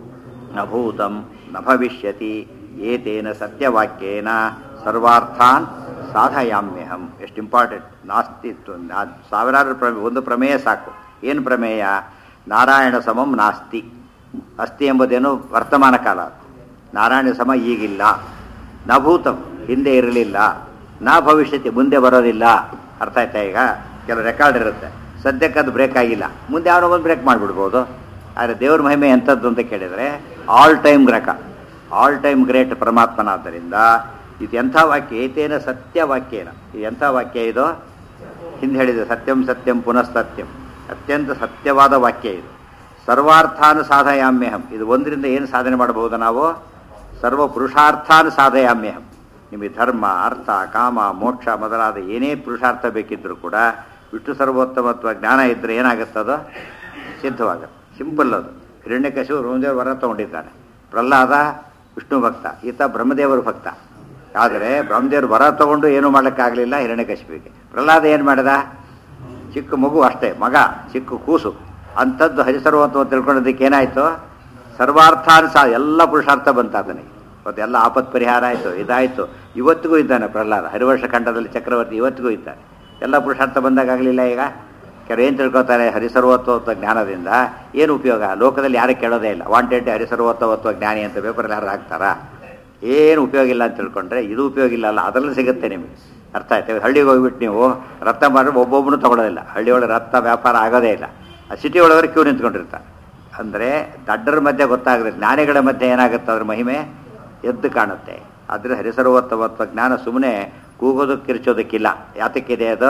ನ ಭೂತಂ ನ ಭವಿಷ್ಯತಿ ಏತೇನ ಸತ್ಯವಾಕ್ಯೇನ ಸರ್ವಾರ್ಥಾನ್ ಸಾಧಯಾಮ್ಯಹಂ ಎಷ್ಟು ಇಂಪಾರ್ಟೆಂಟ್ ನಾಸ್ತಿ ತು- ನಾ- ಸಾವಿರಾರು ಪ್ರಮೇ ಒಂದು ಪ್ರಮೇಯ ಸಾಕು ಏನು ಪ್ರಮೇಯ ನಾರಾಯಣ ಸಮಂ ನಾಸ್ತಿ ಅಸ್ತಿ ಎಂಬುದೇನು ವರ್ತಮಾನ ಕಾಲ ನಾರಾಯಣ ಸಮ ಈಗಿಲ್ಲ ನ ಭೂತಂ ಹಿಂದೆ ಇರಲಿಲ್ಲ ನ ಭವಿಷ್ಯತಿ ಮುಂದೆ ಬರೋದಿಲ್ಲ ಅರ್ಥ ಆಯ್ತಾ ಈಗ ಕೆಲವು ರೆಕಾರ್ಡ್ ಇರುತ್ತೆ ಸದ್ಯಕ್ಕೆ ಅದು ಬ್ರೇಕ್ ಆಗಿಲ್ಲ ಮುಂದೆ ಯಾರೋ ಒಂದು ಬ್ರೇಕ್ ಮಾಡಿಬಿಡ್ಬೋದು ಆದರೆ ದೇವ್ರ ಮಹಿಮೆ ಎಂಥದ್ದು ಅಂತ ಕೇಳಿದರೆ ಆಲ್ ಟೈಮ್ ಗ್ರಕ ಆಲ್ ಟೈಮ್ ಗ್ರೇಟ್ ಪರಮಾತ್ಮನಾದ್ದರಿಂದ ಇದು ಎಂಥ ವಾಕ್ಯ ಏತೇನ ಸತ್ಯ ವಾಕ್ಯೇನ ಇದು ಎಂಥ ವಾಕ್ಯ ಇದು ಹಿಂದೆ ಹೇಳಿದೆ ಸತ್ಯಂ ಸತ್ಯಂ ಪುನಃ ಸತ್ಯಂ ಅತ್ಯಂತ ಸತ್ಯವಾದ ವಾಕ್ಯ ಇದು ಸರ್ವಾರ್ಥಾನು ಸಾಧಯಾಮ್ಯಹಂ ಇದು ಒಂದರಿಂದ ಏನು ಸಾಧನೆ ಮಾಡಬಹುದು ನಾವು ಸರ್ವ ಪುರುಷಾರ್ಥಾನು ಸಾಧಯಾಮ್ಯಹಂ ನಿಮಗೆ ಧರ್ಮ ಅರ್ಥ ಕಾಮ ಮೋಕ್ಷ ಮೊದಲಾದ ಏನೇ ಪುರುಷಾರ್ಥ ಬೇಕಿದ್ದರೂ ಕೂಡ ವಿಷ್ಣು ಸರ್ವೋತ್ತಮತ್ವ ಜ್ಞಾನ ಇದ್ದರೆ ಏನಾಗುತ್ತದೋ ಸಿದ್ಧವಾಗುತ್ತೆ ಸಿಂಪಲ್ ಅದು ಹಿರಣ್ಯಕಶಿವು ರೋಮದೇವರು ವರ ತಗೊಂಡಿದ್ದಾನೆ ಪ್ರಹ್ಲಾದ ವಿಷ್ಣು ಭಕ್ತ ಈತ ಬ್ರಹ್ಮದೇವರು ಭಕ್ತ ಆದರೆ ಬ್ರಹ್ಮದೇವರು ವರ ತಗೊಂಡು ಏನೂ ಮಾಡೋಕ್ಕಾಗಲಿಲ್ಲ ಹಿರಣ್ಯಕಶಿಪಿಗೆ ಪ್ರಹ್ಲಾದ ಏನು ಮಾಡಿದ ಚಿಕ್ಕ ಮಗು ಅಷ್ಟೇ ಮಗ ಚಿಕ್ಕ ಕೂಸು ಅಂಥದ್ದು ಹರಿಸರ್ವತ್ವ ತಿಳ್ಕೊಳ್ಳೋದಕ್ಕೆ ಏನಾಯಿತು ಸರ್ವಾರ್ಥಾನು ಸಹ ಎಲ್ಲ ಪುರುಷಾರ್ಥ ಬಂತ ಆತನಿಗೆ ಇವತ್ತು ಎಲ್ಲ ಆಪತ್ ಪರಿಹಾರ ಆಯಿತು ಇದಾಯಿತು ಇವತ್ತಿಗೂ ಇದ್ದಾನೆ ಪ್ರಹ್ಲಾದ ಹರಿವರ್ಷ ಖಂಡದಲ್ಲಿ ಚಕ್ರವರ್ತಿ ಇವತ್ತಿಗೂ ಇದ್ದಾನೆ ಎಲ್ಲ ಪುರುಷಾರ್ಥ ಬಂದಾಗಲಿಲ್ಲ ಈಗ ಕೆಲವು ಏನು ತಿಳ್ಕೊತಾರೆ ಹರಿಸರ್ವತ್ವತ್ವ ಜ್ಞಾನದಿಂದ ಏನು ಉಪಯೋಗ ಲೋಕದಲ್ಲಿ ಯಾರು ಕೇಳೋದೇ ಇಲ್ಲ ವಾಂಟೆಡ್ ಹರಿಸರ್ವತ್ವತ್ವ ಜ್ಞಾನಿ ಅಂತ ಪೇಪರಲ್ಲಿ ಯಾರು ಹಾಕ್ತಾರಾ ಏನು ಉಪಯೋಗ ಇಲ್ಲ ಅಂತ ತಿಳ್ಕೊಂಡ್ರೆ ಇದು ಉಪಯೋಗ ಇಲ್ಲ ಅಲ್ಲ ಅದರಲ್ಲಿ ಸಿಗುತ್ತೆ ನಿಮಗೆ ಅರ್ಥ ಆಯ್ತು ಹಳ್ಳಿಗೆ ಹೋಗ್ಬಿಟ್ಟು ನೀವು ರಕ್ತ ಮಾಡಿದ್ರೆ ಒಬ್ಬೊಬ್ಬನು ತಗೊಳ್ಳೋದಿಲ್ಲ ಹಳ್ಳಿಯೊಳಗೆ ರಕ್ತ ವ್ಯಾಪಾರ ಆಗೋದೇ ಇಲ್ಲ ಆ ಸಿಟಿ ಒಳಗಡೆ ಕ್ಯೂ ನಿಂತ್ಕೊಂಡಿರ್ತಾರೆ ಅಂದರೆ ದಡ್ಡರ ಮಧ್ಯೆ ಗೊತ್ತಾಗದೆ ಜ್ಞಾನಿಗಳ ಮಧ್ಯೆ ಏನಾಗುತ್ತೆ ಅದ್ರ ಮಹಿಮೆ ಎದ್ದು ಕಾಣುತ್ತೆ ಆದರೆ ಹರಿಸರ್ವೋತ್ತಮತ್ವ ಜ್ಞಾನ ಸುಮ್ಮನೆ ಕೂಗೋದಕ್ಕೆ ಕಿರ್ಚೋದಕ್ಕಿಲ್ಲ ಯಾತಕ್ಕಿದೆ ಅದು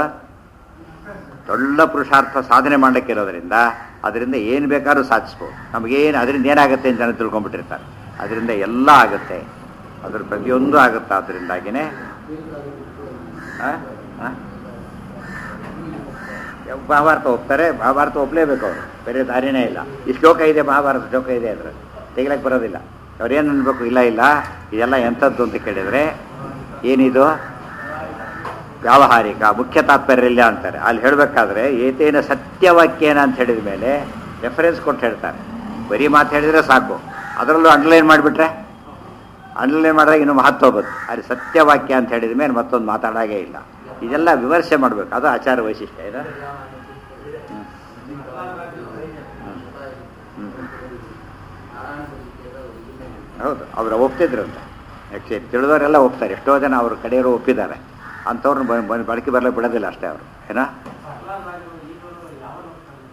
ದೊಡ್ಡ ಪುರುಷಾರ್ಥ ಸಾಧನೆ ಮಾಡಲಿಕ್ಕಿರೋದ್ರಿಂದ ಅದರಿಂದ ಏನು ಬೇಕಾದ್ರೂ ಸಾಧಿಸ್ಬೋದು ನಮಗೇನು ಅದರಿಂದ ಏನಾಗುತ್ತೆ ಅಂತ ಜನ ತಿಳ್ಕೊಂಡ್ಬಿಟ್ಟಿರ್ತಾರೆ ಅದರಿಂದ ಎಲ್ಲ ಆಗುತ್ತೆ ಅದ್ರ ಪ್ರತಿಯೊಂದು ಆಗುತ್ತೆ ಅದರಿಂದಾಗಿನೇ ಆ? ಆ? ಮಹಾಭಾರತ ಒಪ್ತಾರೆ ಮಹಾಭಾರತ ಒಪ್ಪಲೇಬೇಕು ಅವರು ಬೇರೆ ದಾರಿನೇ ಇಲ್ಲ ಈ ಶ್ಲೋಕ ಇದೆ ಮಹಾಭಾರತ ಶ್ಲೋಕ ಇದೆ ಅದ್ರ ತೆಗಿಲಕ್ಕೆ ಬರೋದಿಲ್ಲ ಅವ್ರೇನು ಅನ್ಬೇಕು ಇಲ್ಲ ಇಲ್ಲ ಇದೆಲ್ಲ ಎಂಥದ್ದು ಅಂತ ಕೇಳಿದರೆ ಏನಿದು ವ್ಯಾವಹಾರಿಕ ಮುಖ್ಯ ತಾತ್ಪರ್ಯ ಇಲ್ಲ ಅಂತಾರೆ ಅಲ್ಲಿ ಹೇಳಬೇಕಾದ್ರೆ ಏತೇನ ಸತ್ಯವಾಕ್ಯೇನ ಅಂತ ಹೇಳಿದ ಮೇಲೆ ರೆಫರೆನ್ಸ್ ಕೊಟ್ಟು ಹೇಳ್ತಾರೆ ಬರೀ ಮಾತು ಹೇಳಿದರೆ ಸಾಕು ಅದರಲ್ಲೂ ಅಂಡರ್ಲೈನ್ ಮಾಡಿಬಿಟ್ರೆ ಅಂಡರ್ಲೈನ್ ಮಾಡಿದಾಗ ಇನ್ನು ಮಹತ್ವ ಬಂತು ಅಲ್ಲಿ ಸತ್ಯವಾಕ್ಯ ಅಂತ ಹೇಳಿದ ಮೇಲೆ ಮತ್ತೊಂದು ಮಾತಾಡಾಗೇ ಇಲ್ಲ ಇದೆಲ್ಲ ವಿಮರ್ಶೆ ಮಾಡಬೇಕು ಅದು ಆಚಾರ ವೈಶಿಷ್ಟ್ಯ ಇದು ಹ್ಮ್. ಹ್ಮ್. ಹ್ಮ್. ಹೌದು ಅವರು ಒಪ್ತಿದ್ರಂತೆ ಆ್ಯಕ್ಚುಲಿ ತಿಳಿದವರೆಲ್ಲ ಒಪ್ತಾರೆ ಎಷ್ಟೋ ಜನ ಅವ್ರ ಕಡೆಯವರು ಒಪ್ಪಿದ್ದಾರೆ ಅಂಥವ್ರನ್ನ ಬ- ಬ- ಬಳಕೆ ಬರಲಿಕ್ಕೆ ಬಿಡೋದಿಲ್ಲ ಅಷ್ಟೇ ಅವರು ಏನೋ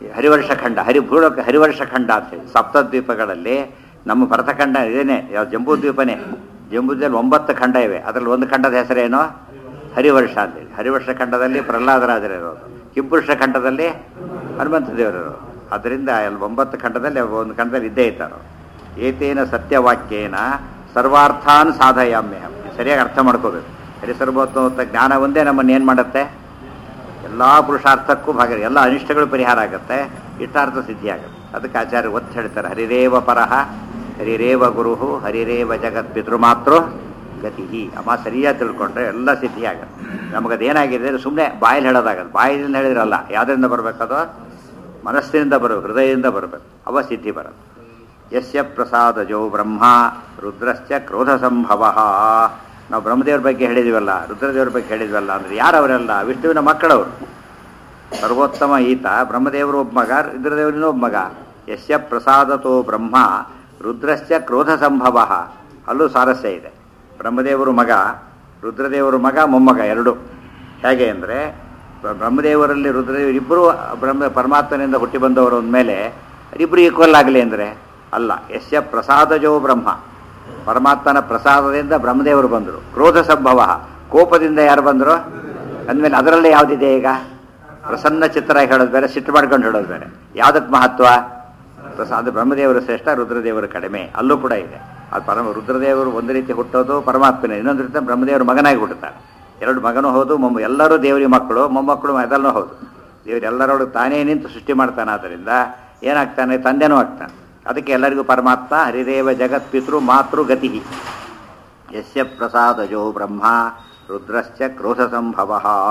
ಹರಿವರ್ಷ ಖಂಡ ಹರಿ ಭೂಲೋಕ ಹರಿವರ್ಷ ಖಂಡ ಅಂತೇಳಿ ಸಪ್ತದ್ವೀಪಗಳಲ್ಲಿ ನಮ್ಮ ಭರತಖಂಡ ಇದೇನೆ ಯಾವ ಜಂಬೂ ದ್ವೀಪನೇ ಜಂಬೂದ್ವೀಪದಲ್ಲಿ ಒಂಬತ್ತು ಖಂಡ ಇವೆ ಅದರಲ್ಲಿ ಒಂದು ಖಂಡದ ಹೆಸರೇನು ಹರಿವರ್ಷ ಅಂತೇಳಿ ಹರಿವರ್ಷ ಖಂಡದಲ್ಲಿ ಪ್ರಹ್ಲಾದರಾಜರಿರೋದು ಕಿಂಪುರುಷ ಖಂಡದಲ್ಲಿ ಹನುಮಂತ ದೇವರಿರೋದು ಅದರಿಂದ ಅಲ್ಲಿ ಒಂಬತ್ತು ಖಂಡದಲ್ಲಿ ಒಂದು ಖಂಡದಲ್ಲಿ ಇದ್ದೇ ಇದ್ದಾರೆ ಏತೇನ ಸತ್ಯವಾಕ್ಯೇನ ಸರ್ವಾರ್ಥಾನ್ ಸಾಧಯಾಮ್ಯ ಸರಿಯಾಗಿ ಅರ್ಥ ಮಾಡ್ಕೋಬೇಕು ಹರಿಸರ್ವೋತ್ತಮ ಜ್ಞಾನ ಒಂದೇ ನಮ್ಮನ್ನು ಏನು ಮಾಡುತ್ತೆ ಎಲ್ಲ ಪುರುಷಾರ್ಥಕ್ಕೂ ಭಾಗ ಎಲ್ಲ ಅನಿಷ್ಟಗಳು ಪರಿಹಾರ ಆಗುತ್ತೆ ಇಷ್ಟಾರ್ಥ ಸಿದ್ಧಿ ಆಗುತ್ತೆ ಅದಕ್ಕೆ ಆಚಾರ್ಯ ಒತ್ತು ಹೇಳ್ತಾರೆ ಹರಿರೇವ ಪರಹ ಹರಿರೇವ ಗುರುಹು ಹರಿರೇವ ಜಗತ್ ಪಿತೃಮಾತೃ ಗತಿ ಅಮ್ಮ ಸರಿಯಾಗಿ ತಿಳ್ಕೊಂಡ್ರೆ ಎಲ್ಲ ಸಿದ್ಧಿ ಆಗುತ್ತೆ ನಮಗದೇನಾಗಿದೆ ಸುಮ್ಮನೆ ಬಾಯಲ್ಲಿ ಹೇಳೋದಾಗತ್ತೆ ಬಾಯಿಂದ ಹೇಳಿದ್ರಲ್ಲ ಯಾವುದರಿಂದ ಬರಬೇಕದು ಮನಸ್ಸಿನಿಂದ ಬರಬೇಕು ಹೃದಯದಿಂದ ಬರಬೇಕು ಅವ ಸಿದ್ಧಿ ಬರೋದು ಯಸ್ಯ ಪ್ರಸಾದಜೋ ಬ್ರಹ್ಮ ರುದ್ರಶ್ಚ ಕ್ರೋಧ ಸಂಭವ ನಾವು ಬ್ರಹ್ಮದೇವ್ರ ಬಗ್ಗೆ ಹೇಳಿದ್ವಲ್ಲ ರುದ್ರದೇವ್ರ ಬಗ್ಗೆ ಹೇಳಿದ್ವಲ್ಲ ಅಂದ್ರೆ ಯಾರವರೆಲ್ಲ ವಿಷ್ಣುವಿನ ಮಕ್ಕಳವರು ಸರ್ವೋತ್ತಮ ಈತ ಬ್ರಹ್ಮದೇವರು ಒಬ್ಬ ಮಗ ರುದ್ರದೇವರಿನ ಒಬ್ಬ ಮಗ ಯಸ್ಯ ಪ್ರಸಾದತೋ ಬ್ರಹ್ಮ ರುದ್ರಶ್ಚ ಕ್ರೋಧ ಸಂಭವ ಅಲ್ಲೂ ಸಾರಸ್ಯ ಇದೆ ಬ್ರಹ್ಮದೇವರು ಮಗ ರುದ್ರದೇವರು ಮಗ ಮೊಮ್ಮಗ ಎರಡು ಹೇಗೆ ಅಂದರೆ ಬ್ರಹ್ಮದೇವರಲ್ಲಿ ರುದ್ರದೇವರು ಇಬ್ಬರು ಬ್ರಹ್ಮ ಪರಮಾತ್ಮನಿಂದ ಹುಟ್ಟಿ ಬಂದವರು ಅಂದಮೇಲೆ ಇಬ್ಬರು ಈಕ್ವಲ್ ಆಗಲಿ ಅಂದರೆ ಅಲ್ಲ ಯಸ್ಯ ಪ್ರಸಾದಜೋ ಬ್ರಹ್ಮ ಪರಮಾತ್ಮನ ಪ್ರಸಾದದಿಂದ ಬ್ರಹ್ಮದೇವರು ಬಂದರು ಕ್ರೋಧ ಸಂಭವ ಕೋಪದಿಂದ ಯಾರು ಬಂದರು ಅಂದಮೇಲೆ ಅದರಲ್ಲೇ ಯಾವುದಿದೆ ಈಗ ಪ್ರಸನ್ನ ಚಿತ್ರ ಹೇಳೋದು ಬೇರೆ ಸಿಟ್ಟು ಮಾಡ್ಕೊಂಡು ಹೇಳೋದು ಬೇರೆ ಯಾವುದಕ್ಕೆ ಮಹತ್ವ ಪ್ರಸಾದ ಬ್ರಹ್ಮದೇವರು ಶ್ರೇಷ್ಠ ರುದ್ರದೇವರು ಕಡಿಮೆ ಅಲ್ಲೂ ಕೂಡ ಇದೆ ಅದು ಪರಮ ರುದ್ರದೇವರು ಒಂದು ರೀತಿ ಹುಟ್ಟೋದು ಪರಮಾತ್ಮನೇ ಇನ್ನೊಂದು ರೀತಿ ಬ್ರಹ್ಮದೇವರು ಮಗನಾಗಿ ಹುಟ್ಟುತ್ತಾರೆ ಎರಡು ಮಗನೂ ಹೌದು ಮೊಮ್ಮ ಎಲ್ಲರೂ ದೇವರಿ ಮಕ್ಕಳು ಮೊಮ್ಮಕ್ಕಳು ಅದಲ್ಲೂ ಹೌದು ದೇವರು ಎಲ್ಲರೊಳಗೆ ತಾನೇ ನಿಂತು ಸೃಷ್ಟಿ ಮಾಡ್ತಾನೆ ಆದ್ದರಿಂದ ಏನಾಗ್ತಾನೆ ತಂದೆನೂ ಆಗ್ತಾನೆ ಅದಕ್ಕೆ ಎಲ್ಲರಿಗೂ ಪರಮಾತ್ಮ ಹರಿದೇವ ಜಗತ್ ಪಿತೃ ಮಾತೃ ಗತಿ ಯಸ್ಯ ಪ್ರಸಾದಜೋ ಬ್ರಹ್ಮ ರುದ್ರಶ್ಚ ಕ್ರೋಧ ಸಂಭವ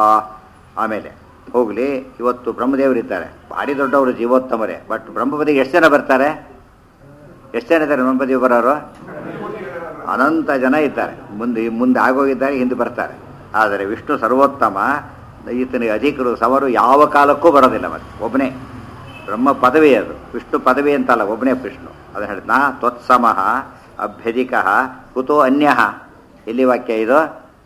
ಆಮೇಲೆ ಹೋಗಲಿ ಇವತ್ತು ಬ್ರಹ್ಮದೇವರಿದ್ದಾರೆ ಭಾರಿ ದೊಡ್ಡವರು ಜೀವೋತ್ತಮರೇ ಬಟ್ ಬ್ರಹ್ಮಪದಿಗೆ ಎಷ್ಟು ಜನ ಬರ್ತಾರೆ ಎಷ್ಟು ಜನ ಇದ್ದಾರೆ ಬ್ರಹ್ಮಪದಿ ಬರೋರು ಅನಂತ ಜನ ಇದ್ದಾರೆ ಮುಂದೆ ಮುಂದೆ ಆಗೋಗಿದ್ದಾರೆ ಹಿಂದೆ ಬರ್ತಾರೆ ಆದರೆ ವಿಷ್ಣು ಸರ್ವೋತ್ತಮ ಈತನಿಗೆ ಅಧಿಕರು ಸವರು ಯಾವ ಕಾಲಕ್ಕೂ ಬರೋದಿಲ್ಲ ಮತ್ತೆ ಒಬ್ಬನೇ ಬ್ರಹ್ಮ ಪದವಿ ಅದು ವಿಷ್ಣು ಪದವಿ ಅಂತಲ್ಲ ಒಬ್ಬನೇ ವಿಷ್ಣು ಅದನ್ನು ಹೇಳಿದ ನಾ ತ್ವತ್ಸಮಃ ಅಭ್ಯಧಿಕ ಕುತೋ ಅನ್ಯ ಎಲ್ಲಿ ವಾಕ್ಯ ಇದು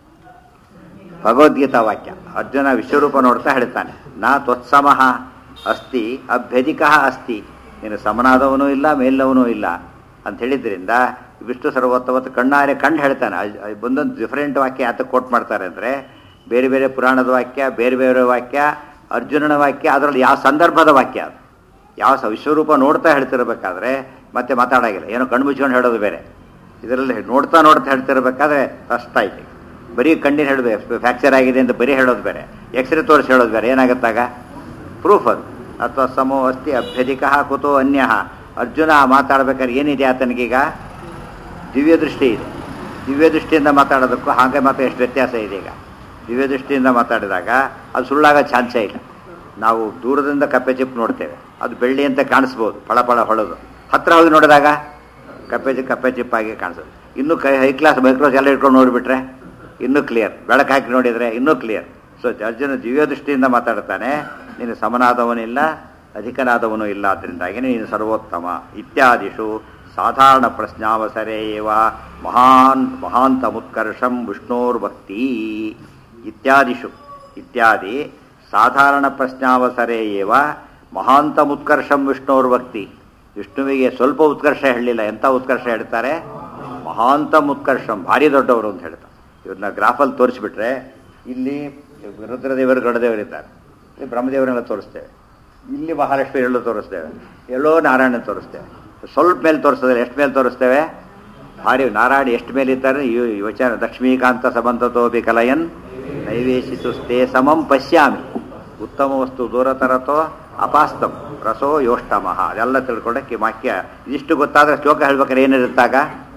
ಭಗವದ್ಗೀತಾ ವಾಕ್ಯ ಅರ್ಜುನ ವಿಶ್ವರೂಪ ನೋಡ್ತಾ ಹೇಳ್ತಾನೆ ನಾ ತ್ವತ್ಸಮಃ ಅಸ್ತಿ ಅಭ್ಯಧಿಕ ಅಸ್ತಿ ನೀನು ಸಮನಾದವನೂ ಇಲ್ಲ ಮೇಲ್ನವನೂ ಇಲ್ಲ ಅಂತ ಹೇಳಿದ್ರಿಂದ ವಿಷ್ಣು ಸರ್ವೋತ್ತಮತ್ತು ಕಣ್ಣಾರೆ ಕಂಡು ಹೇಳ್ತಾನೆ ಅದ್- ಅದ್ ಒಂದೊಂದು ಡಿಫರೆಂಟ್ ವಾಕ್ಯ ಯಾತಕ್ಕೆ ಕೋಟ್ ಮಾಡ್ತಾರೆ ಅಂದರೆ ಬೇರೆ ಬೇರೆ ಪುರಾಣದ ವಾಕ್ಯ ಬೇರೆ ಬೇರೆ ವಾಕ್ಯ ಅರ್ಜುನನ ವಾಕ್ಯ ಅದರಲ್ಲಿ ಯಾವ ಸಂದರ್ಭದ ವಾಕ್ಯ ಅದು ಯಾವ ಸ ವಿಶ್ವರೂಪ ನೋಡ್ತಾ ಹೇಳ್ತಿರ್ಬೇಕಾದ್ರೆ ಮತ್ತೆ ಮಾತಾಡಾಗಿಲ್ಲ ಏನೋ ಕಣ್ಣು ಮುಚ್ಕೊಂಡು ಹೇಳೋದು ಬೇರೆ ಇದರಲ್ಲಿ ನೋಡ್ತಾ ನೋಡ್ತಾ ಹೇಳ್ತಿರ್ಬೇಕಾದ್ರೆ ಕಷ್ಟ ಐತೆ ಬರೀ ಕಣ್ಣಿನ ಹೇಳಬೇಕು ಫ್ರ್ಯಾಕ್ಚರ್ ಆಗಿದೆ ಅಂತ ಬರೀ ಹೇಳೋದು ಬೇರೆ ಎಕ್ಸ್ರೇ ತೋರಿಸಿ ಹೇಳೋದು ಬೇರೆ ಏನಾಗುತ್ತಾಗ ಪ್ರೂಫ್ ಅದು ಅಥವಾ ಸಮೋ ಅಸ್ತಿ ಅಭ್ಯಧಿಕ ಕುತೋ ಅನ್ಯ ಅರ್ಜುನ ಮಾತಾಡ್ಬೇಕಾದ್ರೆ ಏನಿದೆ ಆತನಿಗೀಗ ದಿವ್ಯ ದೃಷ್ಟಿ ಇದೆ ದಿವ್ಯ ದೃಷ್ಟಿಯಿಂದ ಮಾತಾಡೋದಕ್ಕೂ ಹಾಗೆ ಮಾತ್ರ ಎಷ್ಟು ವ್ಯತ್ಯಾಸ ಇದೆ ಈಗ ದಿವ್ಯ ದೃಷ್ಟಿಯಿಂದ ಮಾತಾಡಿದಾಗ ಅದು ಸುಳ್ಳಾಗೋ ಚಾನ್ಸೇ ಇಲ್ಲ ನಾವು ದೂರದಿಂದ ಕಪ್ಪೆ ಚಿಪ್ ನೋಡ್ತೇವೆ ಅದು ಬೆಳ್ಳಿ ಅಂತ ಕಾಣಿಸ್ಬೋದು ಫಳ ಫಳ ಹೊಳೋದು ಹತ್ರ ಹೋಗಿ ನೋಡಿದಾಗ ಕಪ್ಪೆ ಚಿಪ್ ಕಪ್ಪೆ ಚಿಪ್ ಆಗಿ ಕಾಣಿಸೋದು ಇನ್ನೂ ಕೈ ಹೈ ಕ್ಲಾಸ್ ಮೈಕ್ರೋಸ್ ಎಲ್ಲ ಇಟ್ಕೊಂಡು ನೋಡಿಬಿಟ್ರೆ ಇನ್ನೂ ಕ್ಲಿಯರ್ ಬೆಳಕು ಹಾಕಿ ನೋಡಿದರೆ ಇನ್ನೂ ಕ್ಲಿಯರ್ ಸೊ ಅರ್ಜುನ ದಿವ್ಯ ದೃಷ್ಟಿಯಿಂದ ಮಾತಾಡ್ತಾನೆ ನೀನು ಸಮನಾದವನಿಲ್ಲ ಅಧಿಕನಾದವನು ಇಲ್ಲ ಅದರಿಂದಾಗಿ ನೀನು ಸರ್ವೋತ್ತಮ ಇತ್ಯಾದಿಷು ಸಾಧಾರಣ ಪ್ರಶ್ನಾವಸರೇ ಏವ ಮಹಾನ್ ಮಹಾಂತ ಮುತ್ಕರ್ಷಂ ವಿಷ್ಣೋರ್ಭಕ್ತಿ ಇತ್ಯಾದಿಷು ಇತ್ಯಾದಿ ಸಾಧಾರಣ ಪ್ರಶ್ನಾವಸರೇ ಏವ ಮಹಾಂತ ಮುತ್ಕರ್ಷಂ ವಿಷ್ಣೋರ್ಭಕ್ತಿ ವಿಷ್ಣುವಿಗೆ ಸ್ವಲ್ಪ ಉತ್ಕರ್ಷ ಹೇಳಲಿಲ್ಲ ಎಂಥ ಉತ್ಕರ್ಷ ಹೇಳ್ತಾರೆ ಮಹಾಂತ ಮುತ್ಕರ್ಷಂ ಭಾರಿ ದೊಡ್ಡವರು ಅಂತ ಹೇಳ್ತಾರೆ ಇವ್ರನ್ನ ಗ್ರಾಫಲ್ಲಿ ತೋರಿಸ್ಬಿಟ್ರೆ ಇಲ್ಲಿ ರುದ್ರದೇವರು ಗರುಡದೇವರಿದ್ದಾರೆ ಇಲ್ಲಿ ಬ್ರಹ್ಮದೇವರೆಲ್ಲ ತೋರಿಸ್ತೇವೆ ಇಲ್ಲಿ ಮಹಾಲಕ್ಷ್ಮಿ ಎಲ್ಲೋ ತೋರಿಸ್ತೇವೆ ಎಲ್ಲೋ ನಾರಾಯಣ ತೋರಿಸ್ತೇವೆ ಸ್ವಲ್ಪ ಮೇಲೆ ತೋರಿಸ್ತೇವೆ ಎಷ್ಟು ಮೇಲೆ ತೋರಿಸ್ತೇವೆ ಭಾರಿ ನಾರಾಯಣ ಎಷ್ಟು ಮೇಲೆ ಇದ್ದಾರೆ ಇವ್- ಯೋಚನೆ ಲಕ್ಷ್ಮೀಕಾಂತ ಸಮಂತತೋಪಿ ಕಲಯನ್ ನೈವೇಶಿತು ಸ್ಥೇ ಸಮಂ ಪಶ್ಯಾಮಿ ಉತ್ತಮ ವಸ್ತು ದೂರತರತೋ ಅಪಾಸ್ತಂ ರಸೋ ಯೋಷ್ಟಮಃ ಅದೆಲ್ಲ ತಿಳ್ಕೊಂಡಕ್ಕೆ ವಾಕ್ಯ ಇದಿಷ್ಟು ಗೊತ್ತಾದ್ರೆ ಶ್ಲೋಕ ಹೇಳ್ಬೇಕಾದ್ರೆ ಏನಿರುತ್ತಾಗ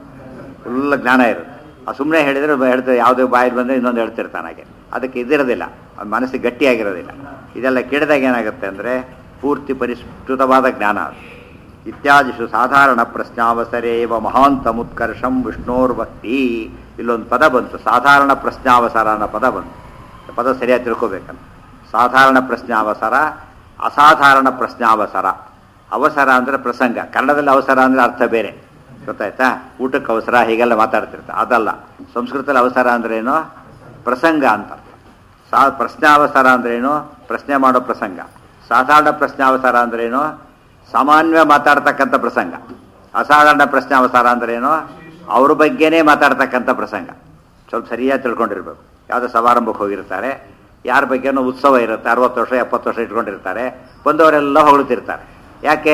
ಫುಲ್ ಜ್ಞಾನ ಇರುತ್ತೆ ಆ ಸುಮ್ಮನೆ ಹೇಳಿದ್ರೆ ಹೇಳ್ತಾರೆ ಯಾವುದೇ ಬಾಯಿಗೆ ಬಂದರೆ ಇನ್ನೊಂದು ಹೇಳ್ತಿರ್ತಾನೆ ಹಾಗೆ ಅದಕ್ಕೆ ಇದಿರೋದಿಲ್ಲ ಅವ್ನ ಮನಸ್ಸಿಗೆ ಗಟ್ಟಿಯಾಗಿರೋದಿಲ್ಲ ಇದೆಲ್ಲ ಕೇಳಿದಾಗ ಏನಾಗುತ್ತೆ ಅಂದರೆ ಪೂರ್ತಿ ಪರಿಷ್ಕೃತವಾದ ಜ್ಞಾನ ಅದು ಇತ್ಯಾದಿಷು ಸಾಧಾರಣ ಪ್ರಶ್ನಾವಸರೇ ಇವ ಮಹಾಂತ ಮುತ್ಕರ್ಷಂ ವಿಷ್ಣೋರ್ಭಕ್ತಿ ಇಲ್ಲೊಂದು ಪದ ಬಂತು ಸಾಧಾರಣ ಪ್ರಶ್ನಾವಸರ ಅನ್ನೋ ಪದ ಬಂತು ಪದ ಸರಿಯಾಗಿ ತಿಳ್ಕೊಬೇಕಂತ ಸಾಧಾರಣ ಪ್ರಶ್ನಾವಸರ ಅಸಾಧಾರಣ ಪ್ರಶ್ನಾವಸರ ಅವಸರ ಅಂದರೆ ಪ್ರಸಂಗ ಕನ್ನಡದಲ್ಲಿ ಅವಸರ ಅಂದರೆ ಅರ್ಥ ಬೇರೆ ಗೊತ್ತಾಯ್ತಾ ಊಟಕ್ಕೆ ಅವಸರ ಹೀಗೆಲ್ಲ ಮಾತಾಡ್ತಿರ್ತಾರೆ ಅದಲ್ಲ ಸಂಸ್ಕೃತದಲ್ಲಿ ಅವಸರ ಅಂದ್ರೇನು ಪ್ರಸಂಗ ಅಂತ ಅರ್ಥ ಸಾ ಪ್ರಶ್ನಾವಸರ ಅಂದ್ರೇನು ಪ್ರಶ್ನೆ ಮಾಡೋ ಪ್ರಸಂಗ ಸಾಧಾರಣ ಪ್ರಶ್ನಾವತಾರ ಅಂದ್ರೇನು ಸಾಮಾನ್ಯ ಮಾತಾಡ್ತಕ್ಕಂಥ ಪ್ರಸಂಗ ಅಸಾಧಾರಣ ಪ್ರಶ್ನಾವತಾರ ಅಂದ್ರೇನು ಅವ್ರ ಬಗ್ಗೆನೇ ಮಾತಾಡ್ತಕ್ಕಂಥ ಪ್ರಸಂಗ ಸ್ವಲ್ಪ ಸರಿಯಾಗಿ ತಿಳ್ಕೊಂಡಿರ್ಬೇಕು ಯಾವುದೋ ಸಮಾರಂಭಕ್ಕೆ ಹೋಗಿರ್ತಾರೆ ಯಾರ ಬಗ್ಗೆನೋ ಉತ್ಸವ ಇರುತ್ತೆ ಅರವತ್ತು ವರ್ಷ ಎಪ್ಪತ್ತು ವರ್ಷ ಇಟ್ಕೊಂಡಿರ್ತಾರೆ ಬಂದವರೆಲ್ಲ ಹೊಗಳ್ತಿರ್ತಾರೆ ಯಾಕೆ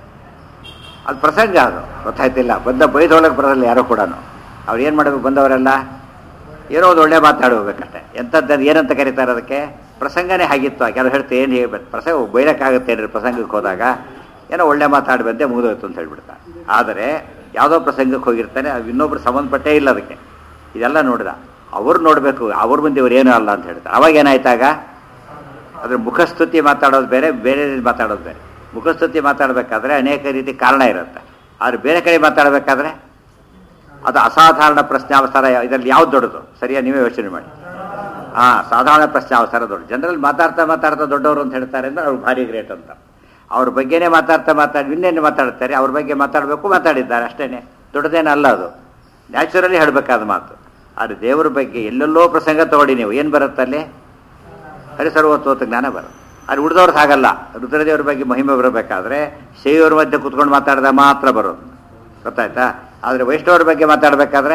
ಅದು ಪ್ರಸಂಗ ಅದು ಗೊತ್ತಾಯ್ತಿಲ್ಲ ಬಂದ ಬೈದೊಳಗೆ ಬರೋಲ್ಲ ಯಾರೋ ಕೂಡ ಅವ್ರು ಏನು ಮಾಡಬೇಕು ಬಂದವರೆಲ್ಲ ಏನೋ ಒಂದು ಒಳ್ಳೆ ಮಾತಾಡಬೇಕಷ್ಟೆ ಎಂಥದ್ದು ಏನಂತ ಕರೀತಾರೆ ಅದಕ್ಕೆ ಪ್ರಸಂಗನೇ ಆಗಿತ್ತು ಕೆಲವು ಹೇಳ್ತೆ ಏನು ಹೇಳ್ಬೇಕು ಪ್ರಸಂಗ ಬೈಲಕ್ಕಾಗುತ್ತೆ ಏನ್ರಿ ಪ್ರಸಂಗಕ್ಕೆ ಹೋದಾಗ ಏನೋ ಒಳ್ಳೆ ಮಾತಾಡ್ಬಂದೆ ಮುಗಿದೋಯ್ತು ಅಂತ ಹೇಳ್ಬಿಡ್ತಾರೆ ಆದರೆ ಯಾವುದೋ ಪ್ರಸಂಗಕ್ಕೆ ಹೋಗಿರ್ತಾನೆ ಅದು ಇನ್ನೊಬ್ರು ಸಂಬಂಧಪಟ್ಟೇ ಇಲ್ಲ ಅದಕ್ಕೆ ಇದೆಲ್ಲ ನೋಡಿದ ಅವ್ರು ನೋಡಬೇಕು ಅವ್ರ ಮುಂದೆ ಇವ್ರು ಏನೂ ಅಲ್ಲ ಅಂತ ಹೇಳ್ತಾರೆ ಅವಾಗ ಏನಾಯ್ತಾಗ ಅದ್ರ ಮುಖಸ್ತುತಿ ಮಾತಾಡೋದು ಬೇರೆ ಬೇರೆ ರೀತಿ ಮಾತಾಡೋದು ಬೇರೆ ಮುಖಸ್ತುತಿ ಮಾತಾಡಬೇಕಾದ್ರೆ ಅನೇಕ ರೀತಿ ಕಾರಣ ಇರುತ್ತೆ ಆದ್ರೆ ಬೇರೆ ಕಡೆ ಮಾತಾಡಬೇಕಾದ್ರೆ ಅದು ಅಸಾಧಾರಣ ಪ್ರಶ್ನಾವಸರ ಇದರಲ್ಲಿ ಯಾವ್ದು ದೊಡ್ಡದು ಸರಿಯಾ ನೀವೇ ಯೋಚನೆ ಮಾಡಿ ಹಾಂ ಸಾಧಾರಣ ಪ್ರಶ್ನಾವಸರ ದೊಡ್ಡ ಜನರಲ್ಲಿ ಮಾತಾಡ್ತಾ ಮಾತಾಡ್ತಾ ದೊಡ್ಡವರು ಅಂತ ಹೇಳ್ತಾರೆ ಅಂದ್ರೆ ಅವ್ರು ಭಾರಿ ಗ್ರೇಟ್ ಅಂತ ಅವ್ರ ಬಗ್ಗೆನೇ ಮಾತಾಡ್ತಾ ಮಾತಾಡಿ ಇನ್ನೇನು ಮಾತಾಡ್ತಾರೆ ಅವ್ರ ಬಗ್ಗೆ ಮಾತಾಡಬೇಕು ಮಾತಾಡಿದ್ದಾರೆ ಅಷ್ಟೇನೆ ದೊಡ್ಡದೇನಲ್ಲ ಅಲ್ಲ ಅದು ನ್ಯಾಚುರಲಿ ಹೇಳಬೇಕಾದ ಮಾತು ಆದರೆ ದೇವರ ಬಗ್ಗೆ ಎಲ್ಲೆಲ್ಲೋ ಪ್ರಸಂಗ ತಗೊಳ್ಳಿ ನೀವು ಏನು ಬರುತ್ತಲ್ಲಿ ಹರಿಸರ್ವತ್ವತ ಜ್ಞಾನ ಬರುತ್ತೆ ಅದು ಉಳಿದವ್ರದ್ದು ಹಾಗಲ್ಲ ರುದ್ರದೇವ್ರ ಬಗ್ಗೆ ಮಹಿಮೆ ಬರಬೇಕಾದ್ರೆ ಶೈವರ ಮಧ್ಯೆ ಕುತ್ಕೊಂಡು ಮಾತಾಡಿದ ಮಾತ್ರ ಬರೋದು ಗೊತ್ತಾಯ್ತಾ ಆದರೆ ವೈಷ್ಣವರ ಬಗ್ಗೆ ಮಾತಾಡಬೇಕಾದ್ರೆ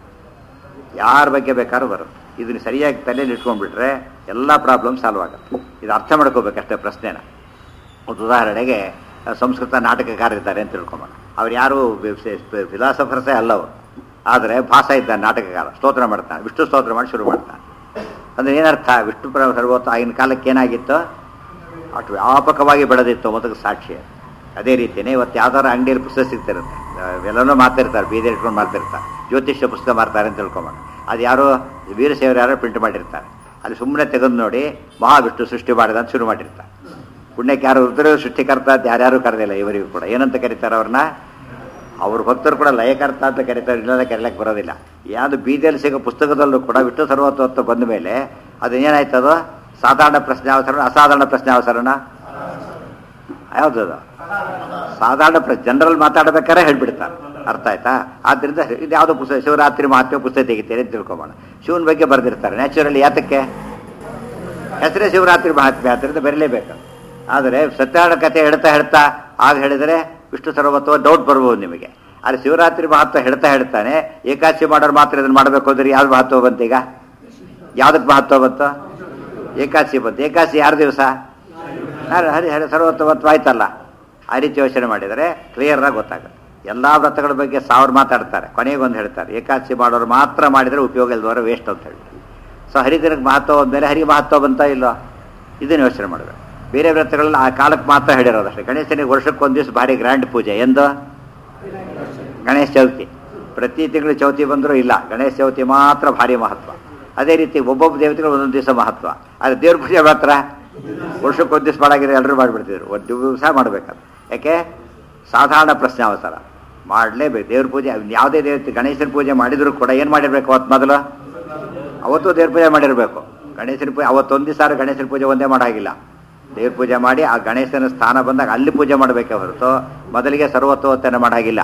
ಯಾರ ಬಗ್ಗೆ ಬೇಕಾದ್ರೂ ಬರುತ್ತೆ ಇದನ್ನ ಸರಿಯಾಗಿ ತಲೆಯಲ್ಲಿ ಇಟ್ಕೊಂಡ್ಬಿಟ್ರೆ ಎಲ್ಲ ಪ್ರಾಬ್ಲಮ್ ಸಾಲ್ವ್ ಆಗುತ್ತೆ ಇದು ಅರ್ಥ ಮಾಡ್ಕೋಬೇಕಷ್ಟೇ ಪ್ರಶ್ನೆನ ಒಂದು ಉದಾಹರಣೆಗೆ ಸಂಸ್ಕೃತ ನಾಟಕಕಾರರಿದ್ದಾರೆ ಅಂತ ತಿಳ್ಕೊಂಬೋಣ ಅವ್ರು ಯಾರು ಫಿಲಾಸಫರ್ಸೇ ಅಲ್ಲ ಅವರು ಆದರೆ ಭಾಸ ಇದ್ದಾನೆ ನಾಟಕಕಾರ ಸ್ತೋತ್ರ ಮಾಡ್ತಾನೆ ವಿಷ್ಣು ಸ್ತೋತ್ರ ಮಾಡಿ ಶುರು ಮಾಡ್ತಾನೆ ಅಂದರೆ ಏನರ್ಥ ವಿಷ್ಣು ಪ್ರ ಸರ್ವತ್ತು ಆಗಿನ ಕಾಲಕ್ಕೆ ಏನಾಗಿತ್ತು ಅಷ್ಟು ವ್ಯಾಪಕವಾಗಿ ಬೆಳೆದಿತ್ತು ಮೊದಲು ಸಾಕ್ಷಿ ಅದೇ ರೀತಿಯೇ ಇವತ್ತು ಯಾವ್ದಾರು ಅಂಗಡಿಯಲ್ಲಿ ಪುಸ್ತಕ ಸಿಗ್ತಿರುತ್ತೆ ಎಲ್ಲನೂ ಮಾತಾಡ್ತಾರೆ ಬೀದಿ ಇಟ್ಕೊಂಡು ಮಾತಾಡ್ತಾರೆ ಜ್ಯೋತಿಷ್ಯ ಪುಸ್ತಕ ಮಾರ್ತಾರೆ ಅಂತ ತಿಳ್ಕೊಂಬೋಣ ಅದು ಯಾರೋ ವೀರಶೈವರು ಯಾರೋ ಪ್ರಿಂಟ್ ಮಾಡಿರ್ತಾರೆ ಅಲ್ಲಿ ಸುಮ್ಮನೆ ತೆಗೆದು ನೋಡಿ ಮಹಾವಿಷ್ಣು ಸೃಷ್ಟಿ ಮಾಡಿದ ಅಂತ ಶುರು ಮಾಡಿರ್ತಾರೆ ಪುಣ್ಯಕ್ಕೆ ಯಾರು ರುದ್ರ ಸೃಷ್ಟಿಕರ್ತ ಅಂತ ಯಾರ್ಯಾರು ಕರೆದಿಲ್ಲ ಇವರಿಗೂ ಕೂಡ ಏನಂತ ಕರೀತಾರೆ ಅವ್ರನ್ನ ಅವ್ರ ಭಕ್ತರು ಕೂಡ ಲಯಕರ್ತ ಅಂತ ಕರೀತಾರೆ ಇಲ್ಲದ ಕರೀಲಕ್ಕೆ ಬರೋದಿಲ್ಲ ಯಾವುದು ಬೀದಿಯಲ್ಲಿ ಸಿಗೋ ಪುಸ್ತಕದಲ್ಲೂ ಕೂಡ ವಿಷ್ಣು ಸರ್ವತ್ವತ್ವ ಬಂದ ಮೇಲೆ ಅದು ಏನಾಯ್ತದು ಸಾಧಾರಣ ಪ್ರಶ್ನೆ ಅವಸರಣ ಅಸಾಧಾರಣ ಪ್ರಶ್ನೆ ಅವಸರಣ ಯಾವುದದು ಸಾಧಾರಣ ಪ್ರ ಜನರಲ್ ಮಾತಾಡ್ಬೇಕಾದ್ರೆ ಹೇಳ್ಬಿಡ್ತಾರೆ ಅರ್ಥ ಆಯ್ತಾ ಆದ್ರಿಂದ ಇದು ಯಾವುದೋ ಪುಸ್ತಕ ಶಿವರಾತ್ರಿ ಮಹಾತ್ಮೆ ಪುಸ್ತಕ ತೆಗಿತೀರಿ ಅಂತ ತಿಳ್ಕೊಬೋಣ ಶಿವನ ಬಗ್ಗೆ ಬರೆದಿರ್ತಾರೆ ನ್ಯಾಚುರಲಿ ಯಾತಕ್ಕೆ ಹೆಸರೇ ಶಿವರಾತ್ರಿ ಮಹಾತ್ಮೆ ಆದ್ದರಿಂದ ಬರಲೇಬೇಕು ಆದರೆ ಸತ್ಯನಾರಾಯಣ ಕಥೆ ಹೇಳ್ತಾ ಹೇಳ್ತಾ ಆಗ ಹೇಳಿದರೆ ವಿಷ್ಣು ಸರ್ವತ್ವ ಡೌಟ್ ಬರ್ಬೋದು ನಿಮಗೆ ಆದರೆ ಶಿವರಾತ್ರಿ ಮಹತ್ವ ಹೇಳ್ತಾ ಹೇಳ್ತಾನೆ ಏಕಾದಶಿ ಮಾಡೋರು ಮಾತ್ರ ಇದನ್ನು ಮಾಡಬೇಕು ಅಂದ್ರೆ ಯಾವ್ದು ಮಹತ್ವ ಬಂತು ಈಗ ಯಾವ್ದಕ್ಕೆ ಮಹತ್ವ ಬಂತು ಏಕಾದಶಿ ಬಂತು ಏಕಾದಶಿ ಯಾರ ದಿವಸ ಹರಿ ಹರಿ ಹರಿ ಸರ್ವತ್ವತ್ವ ಆಯ್ತಲ್ಲ ಆ ರೀತಿ ಯೋಚನೆ ಮಾಡಿದರೆ ಕ್ಲಿಯರ್ ಆಗಿ ಗೊತ್ತಾಗುತ್ತೆ ಎಲ್ಲ ವ್ರತಗಳ ಬಗ್ಗೆ ಸಾವಿರ ಮಾತಾಡ್ತಾರೆ ಕೊನೆಗೊಂದು ಹೇಳ್ತಾರೆ ಏಕಾದಶಿ ಮಾಡೋರು ಮಾತ್ರ ಮಾಡಿದರೆ ಉಪಯೋಗ ಇಲ್ದವರ ವೇಸ್ಟ್ ಅಂತ ಹೇಳಿ ಸೊ ಹರಿದಿನಕ್ಕೆ ಮಹತ್ವ ಬಂದಮೇಲೆ ಹರಿ ಮಹತ್ವ ಬಂತ ಇಲ್ಲೋ ಇದನ್ನು ಯೋಚನೆ ಮಾಡಬೇಕು ಬೇರೆ ವ್ರತಗಳಲ್ಲಿ ಆ ಕಾಲಕ್ಕೆ ಮಾತ್ರ ಹೇಳಿರೋದು ಅಷ್ಟೇ ಗಣೇಶನಿಗೆ ವರ್ಷಕ್ಕೆ ಒಂದು ದಿವಸ ಭಾರಿ ಗ್ರ್ಯಾಂಡ್ ಪೂಜೆ ಎಂದು ಗಣೇಶ ಚೌತಿ ಪ್ರತಿ ತಿಂಗಳು ಚೌತಿ ಬಂದರೂ ಇಲ್ಲ ಗಣೇಶ ಚೌತಿ ಮಾತ್ರ ಭಾರಿ ಮಹತ್ವ ಅದೇ ರೀತಿ ಒಬ್ಬೊಬ್ಬ ದೇವತೆಗಳು ಒಂದೊಂದು ದಿವಸ ಮಹತ್ವ ಆದರೆ ದೇವ್ರ ಪೂಜೆ ಮಾತ್ರ ವರ್ಷಕ್ಕೆ ಒಂದು ದಿವಸ ಮಾಡಾಗಿದ್ರೆ ಎಲ್ಲರೂ ಮಾಡಿಬಿಡ್ತಿದ್ರು ಒಂದು ದಿವಸ ಮಾಡಬೇಕಂತ ಯಾಕೆ ಸಾಧಾರಣ ಪ್ರಶ್ನೆ ಅವಸರ ಮಾಡಲೇಬೇಕು ದೇವ್ರ ಪೂಜೆ ಯಾವುದೇ ದೇವತೆ ಗಣೇಶನ ಪೂಜೆ ಮಾಡಿದರೂ ಕೂಡ ಏನು ಮಾಡಿರ್ಬೇಕು ಅವತ್ತು ಮೊದಲು ಅವತ್ತು ದೇವ್ರ ಪೂಜೆ ಮಾಡಿರಬೇಕು ಗಣೇಶನ ಪೂಜೆ ಅವತ್ತೊಂದು ದಿವಸ ಗಣೇಶನ ಪೂಜೆ ಒಂದೇ ಮಾಡಾಗಿಲ್ಲ ದೇವ್ರ ಪೂಜೆ ಮಾಡಿ ಆ ಗಣೇಶನ ಸ್ಥಾನ ಬಂದಾಗ ಅಲ್ಲಿ ಪೂಜೆ ಮಾಡಬೇಕೆ ಹೊರತು ಮೊದಲಿಗೆ ಸರ್ವತ್ವತ್ತನ್ನು ಮಾಡಾಗಿಲ್ಲ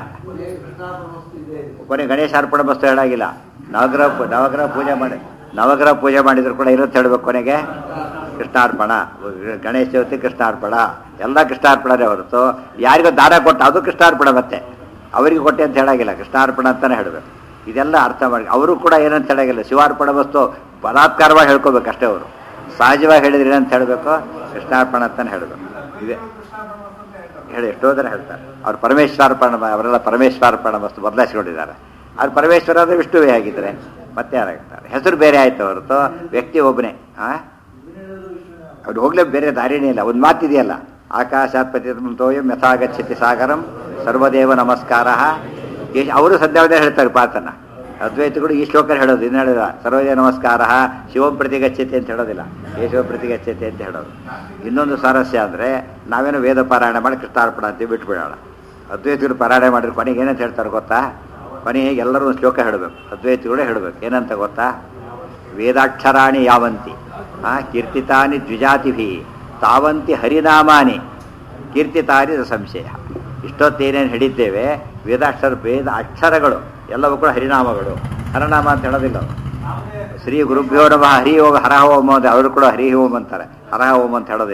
ಕೊನೆ ಗಣೇಶ ಅರ್ಪಣ ಬಸ್ತು ಹೇಳಾಗಿಲ್ಲ ನವಗ್ರಹ ಪೂ- ನವಗ್ರಹ ಪೂಜೆ ಮಾಡಿ ನವಗ್ರಹ ಪೂಜೆ ಮಾಡಿದ್ರು ಕೂಡ ಇರುತ್ತೆ ಹೇಳ್ಬೇಕು ಕೊನೆಗೆ ಕೃಷ್ಣಾರ್ಪಣ ಗಣೇಶ ಚೌತಿ ಕೃಷ್ಣಾರ್ಪಣ ಎಲ್ಲ ಕೃಷ್ಣಾರ್ಪಣರೇ ಹೊರತು ಯಾರಿಗೋ ದಾನ ಕೊಟ್ಟ ಅದು ಕೃಷ್ಣಾರ್ಪಣ ಮತ್ತೆ ಅವರಿಗೆ ಕೊಟ್ಟೆ ಅಂತ ಹೇಳಾಗಿಲ್ಲ ಕೃಷ್ಣಾರ್ಪಣ ಅಂತಾನೆ ಹೇಳಬೇಕು ಇದೆಲ್ಲ ಅರ್ಥ ಮಾಡಿ ಅವರು ಕೂಡ ಏನಂತ ಹೇಳಾಗಿಲ್ಲ ಶಿವಾರ್ಪಣ ವಸ್ತು ಬಲಾತ್ಕಾರವಾಗಿ ಹೇಳ್ಕೋಬೇಕು ಅಷ್ಟೇ ಅವರು ಸಹಜವಾಗಿ ಹೇಳಿದ್ರೆ ಏನಂತ ಹೇಳಬೇಕು ಕೃಷ್ಣಾರ್ಪಣ ಅಂತಾನೆ ಹೇಳಬೇಕು ಇದೆ ಹೇಳಿ ಎಷ್ಟೋ ಜನ ಹೇಳ್ತಾರೆ ಅವ್ರು ಪರಮೇಶ್ವರಾರ್ಪಣ ಅವರೆಲ್ಲ ಪರಮೇಶ್ವರಾರ್ಪಣ ವಸ್ತು ಬದಲಾಯಿಸ್ಕೊಂಡಿದ್ದಾರೆ ಅವ್ರು ಪರಮೇಶ್ವರ ಅಂದರೆ ವಿಷ್ಣುವೇ ಆಗಿದ್ರೆ ಮತ್ತೆ ಯಾರಾಗ್ತಾರೆ ಹೆಸರು ಬೇರೆ ಆಯ್ತು ಹೊರತು ವ್ಯಕ್ತಿ ಒಬ್ಬನೇ ಆ ಅವ್ರು ಹೋಗ್ಲೇ ಬೇರೆ ದಾರಿನೇ ಇಲ್ಲ ಒಂದು ಮಾತಿದೆಯಲ್ಲ ಆಕಾಶಾತ್ ಪತಿತೋಯಂ ಯಥಾಗಚ್ಚತಿ ಸಾಗರಂ ಸರ್ವದೇವ ನಮಸ್ಕಾರ ಅವರು ಸಂಧ್ಯಾವಧಿ ಹೇಳ್ತಾರೆ ಪಾತನ ಅದ್ವೈತಗಳು ಈ ಶ್ಲೋಕ ಹೇಳೋದು ಇನ್ನು ಹೇಳಿದ ಸರ್ವದೇವ ನಮಸ್ಕಾರ ಶಿವಂ ಪ್ರತಿಗಚ್ಚತಿ ಅಂತ ಹೇಳೋದಿಲ್ಲ ಏ ಶಿವ ಪ್ರತಿಗಚ್ಚತಿ ಅಂತ ಹೇಳೋದು ಇನ್ನೊಂದು ಸ್ವಾರಸ್ಯ ಅಂದರೆ ನಾವೇನೋ ವೇದ ಪಾರಾಯಣ ಮಾಡಿ ಕೃಷ್ಣಾರ್ಪಣ ಅಂತೀವಿ ಬಿಟ್ಬಿಡೋಣ ಅದ್ವೈತಗಳು ಪಾರಾಯಣ ಮಾಡಿದ್ರೆ ಕೊನೆಗೆ ಏನಂತ ಹೇಳ್ತಾರೆ ಗೊತ್ತಾ ಕೊನೆಗೆ ಎಲ್ಲರೂ ಒಂದು ಶ್ಲೋಕ ಹೇಳಬೇಕು ಅದ್ವೈತಗಳೇ ಹೇಳಬೇಕು ಏನಂತ ಗೊತ್ತಾ ವೇದಾಕ್ಷರಾಣಿ ಯಾವಂತಿ ಆ ಕೀರ್ತಿತಾನಿ ದ್ವಿಜಾತಿಭಿ ತಾವಂತಿ ಹರಿನಾಮಾನಿ ಕೀರ್ತಿತಾನಿ ಸಂಶಯ ಇಷ್ಟೊತ್ತೇನೇನು ಹಿಡಿದ್ದೇವೆ ವೇದಾಕ್ಷರ ವೇದ ಅಕ್ಷರಗಳು ಎಲ್ಲವೂ ಕೂಡ ಹರಿನಾಮಗಳು ಹರನಾಮ ಅಂತ ಹೇಳೋದಿಲ್ಲ ಅವರು. ಶ್ರೀ ಗುರುಭ್ಯೋ ನಮಃ ಹರಿ ಓಂ ಹರ ಓಂ ಅಂತ ಅವರು ಕೂಡ ಹರಿ ಓಂ ಅಂತಾರೆ ಹರ ಓಂ ಅಂತ ಹೇಳೋದಿಲ್ಲ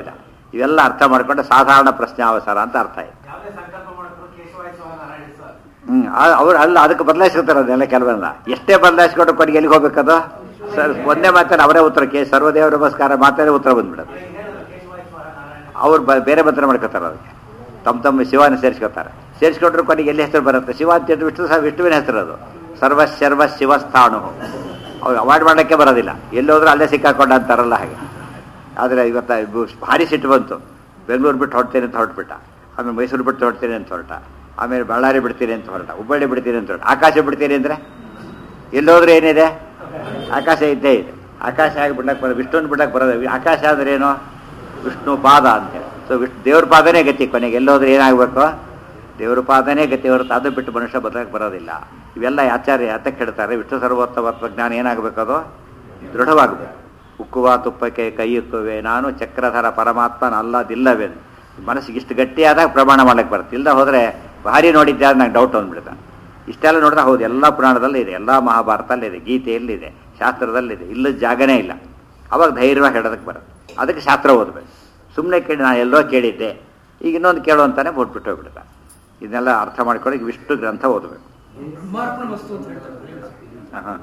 ಇವೆಲ್ಲ ಅರ್ಥ ಮಾಡ್ಕೊಂಡು ಸಾಧಾರಣ ಪ್ರಶ್ನೆ ಅವಸರ ಅಂತ ಅರ್ಥ ಇದೆ ಯಾವುದೇ ಸಂಕಲ್ಪ ಮಾಡಿದ್ರು ಕೇಶವಾಯಿಸುವ ನಾರಾಯಣ ಸರ್ ಹ್ಮ್ ಆ- ಅವ್ರು ಅಲ್ಲ ಅದಕ್ಕೆ ಬದಲಾಯಿಸ್ಕೊತಾರೆ ಅದನ್ನೆಲ್ಲ ಕೆಲವೆಲ್ಲ ಎಷ್ಟೇ ಬದಲಾಯಿಸ್ಕೊಂಡು ಕೊಟ್ಟಿಗೆ ಎಲ್ಲಿಗೆ ಹೋಗ್ಬೇಕದು ಸರ್ ಒಂದೇ ಮಾತಲ್ಲಿ ಅವರೇ ಉತ್ತರ ಕೆ ಸರ್ವದೇವ ನಮಸ್ಕಾರ ಮಾತಾಡಿ ಉತ್ತರ ಬಂದ್ಬಿಡೋದು ಹೇಳಿದ್ರು ಕೇಶವಾಯಿಸುವ ನಾರಾಯಣ ಅವ್ರು ಬ- ಬೇರೆ ಮಂತ್ರ ಮಾಡ್ಕೋತಾರೆ ಅದಕ್ಕೆ ತಮ್ಮ ತಮ್ಮ ಶಿವನ ಸೇರಿಸ್ಕೊತಾರೆ ಸೇರಿಸ್ಕೊಂಡ್ರೆ ಕೊನೆಗೆ ಎಲ್ಲಿ ಹೆಸರು ಬರುತ್ತೆ ಶಿವ ಅಂತ ಹೇಳಿದ್ರೆ ವಿಷ್ಣು ಸಹ ವಿಷ್ಣುವಿನ ಹೆಸರು ಅದು ಸರ್ವ ಶರ್ವ ಶಿವಸ್ಥಾಣು ಅವ್ರು ಅವಾಯ್ಡ್ ಮಾಡೋಕ್ಕೆ ಬರೋದಿಲ್ಲ ಎಲ್ಲೋದ್ರೂ ಅಲ್ಲೇ ಸಿಕ್ಕಾಕೊಂಡ ಅಂತಾರಲ್ಲ ಹಾಗೆ ಆದರೆ ಇವತ್ತು ಇದು ಭಾರಿ ಸಿಟ್ಟು ಬಂತು ಬೆಂಗಳೂರು ಬಿಟ್ಟು ಹೊರಡ್ತೇನೆ ಅಂತ ಹೊರಟ್ಬಿಟ್ಟ ಆಮೇಲೆ ಮೈಸೂರು ಬಿಟ್ಟು ಹೊರಡ್ತೇನೆ ಅಂತ ಹೊರಟ ಆಮೇಲೆ ಬಳ್ಳಾರಿ ಬಿಡ್ತೀನಿ ಅಂತ ಹೊರಟ ಹುಬ್ಬಳ್ಳಿ ಬಿಡ್ತೀನಿ ಅಂತ ಹೊರಟ ಆಕಾಶ ಬಿಡ್ತೀನಿ ಅಂದರೆ ಎಲ್ಲೋದ್ರೂ ಏನಿದೆ ಆಕಾಶ ಇದ್ದೇ ಇದೆ ಆಕಾಶ ಆಗಿ ಬಿಡ್ಲಕ್ಕೆ ಬರೋದು ವಿಷ್ಣುನ ಬಿಡ್ಲಕ್ಕೆ ಬರೋದು ಆಕಾಶ ಅಂದ್ರೆ ಏನು ವಿಷ್ಣು ಪಾದ ಅಂತೇಳಿ ಸೊ ವಿಷ್ಣು ದೇವ್ರ ಪಾದನೇ ಗತಿ ಕೊನೆಗೆ ಎಲ್ಲೋದ್ರೆ ಏನಾಗಬೇಕು ದೇವ್ರ ಪಾದನೇ ಗತಿ ಹೊರತು ಅದು ಬಿಟ್ಟು ಮನುಷ್ಯ ಬದಲಕ್ಕೆ ಬರೋದಿಲ್ಲ ಇವೆಲ್ಲ ಆಚಾರ್ಯ ಯಾತಕ್ಕೆ ಹೇಳ್ತಾರೆ ವಿಷ್ಣು ಸರ್ವೋತ್ತಮತ್ವ ಜ್ಞಾನ ಏನಾಗಬೇಕು ಅದು ದೃಢವಾಗಬೇಕು ಉಕ್ಕುವ ತುಪ್ಪಕ್ಕೆ ಕೈ ಉಕ್ಕುವೆ ನಾನು ಚಕ್ರಧರ ಪರಮಾತ್ಮನ ಅಲ್ಲದಿಲ್ಲವೇ ಮನಸ್ಸಿಗೆ ಇಷ್ಟು ಗಟ್ಟಿಯಾದಾಗ ಪ್ರಮಾಣ ಮಾಡ್ಲಿಕ್ಕೆ ಬರುತ್ತೆ ಇಲ್ಲದ ಹೋದರೆ ಭಾರಿ ನೋಡಿದ್ದೆ ಆದ್ರೆ ನಂಗೆ ಡೌಟ್ ಅಂದ್ಬಿಡ್ತಾನೆ ಇಷ್ಟೆಲ್ಲ ನೋಡಿದ್ರೆ ಹೌದು ಎಲ್ಲ ಪುರಾಣದಲ್ಲಿ ಇದೆ ಎಲ್ಲ ಮಹಾಭಾರತದಲ್ಲಿ ಇದೆ ಗೀತೆಯಲ್ಲಿದೆ ಶಾಸ್ತ್ರದಲ್ಲಿದೆ ಇಲ್ಲದ ಜಾಗನೇ ಇಲ್ಲ ಅವಾಗ ಧೈರ್ಯವಾಗಿ ಹೇಳೋದಕ್ಕೆ ಬರುತ್ತೆ ಅದಕ್ಕೆ ಶಾಸ್ತ್ರ ಓದಬೇಕು ಸುಮ್ಮನೆ ಕೇಳಿ ನಾನು ಎಲ್ಲೋ ಕೇಳಿದ್ದೆ ಈಗ ಇನ್ನೊಂದು ಕೇಳು ಅಂತಾನೆ ಬಿಟ್ಬಿಟ್ಟು ಹೋಗ್ಬಿಡ್ತಾನೆ ಇದನ್ನೆಲ್ಲ ಅರ್ಥ ಮಾಡ್ಕೊಂಡು ಈಗ ವಿಷ್ಣು ಗ್ರಂಥ ಓದಬೇಕು ಬ್ರಹ್ಮಾರ್ಪಣ ವಸ್ತು ಅಂತ ಹೇಳ್ತಾರೆ ಹಾಂ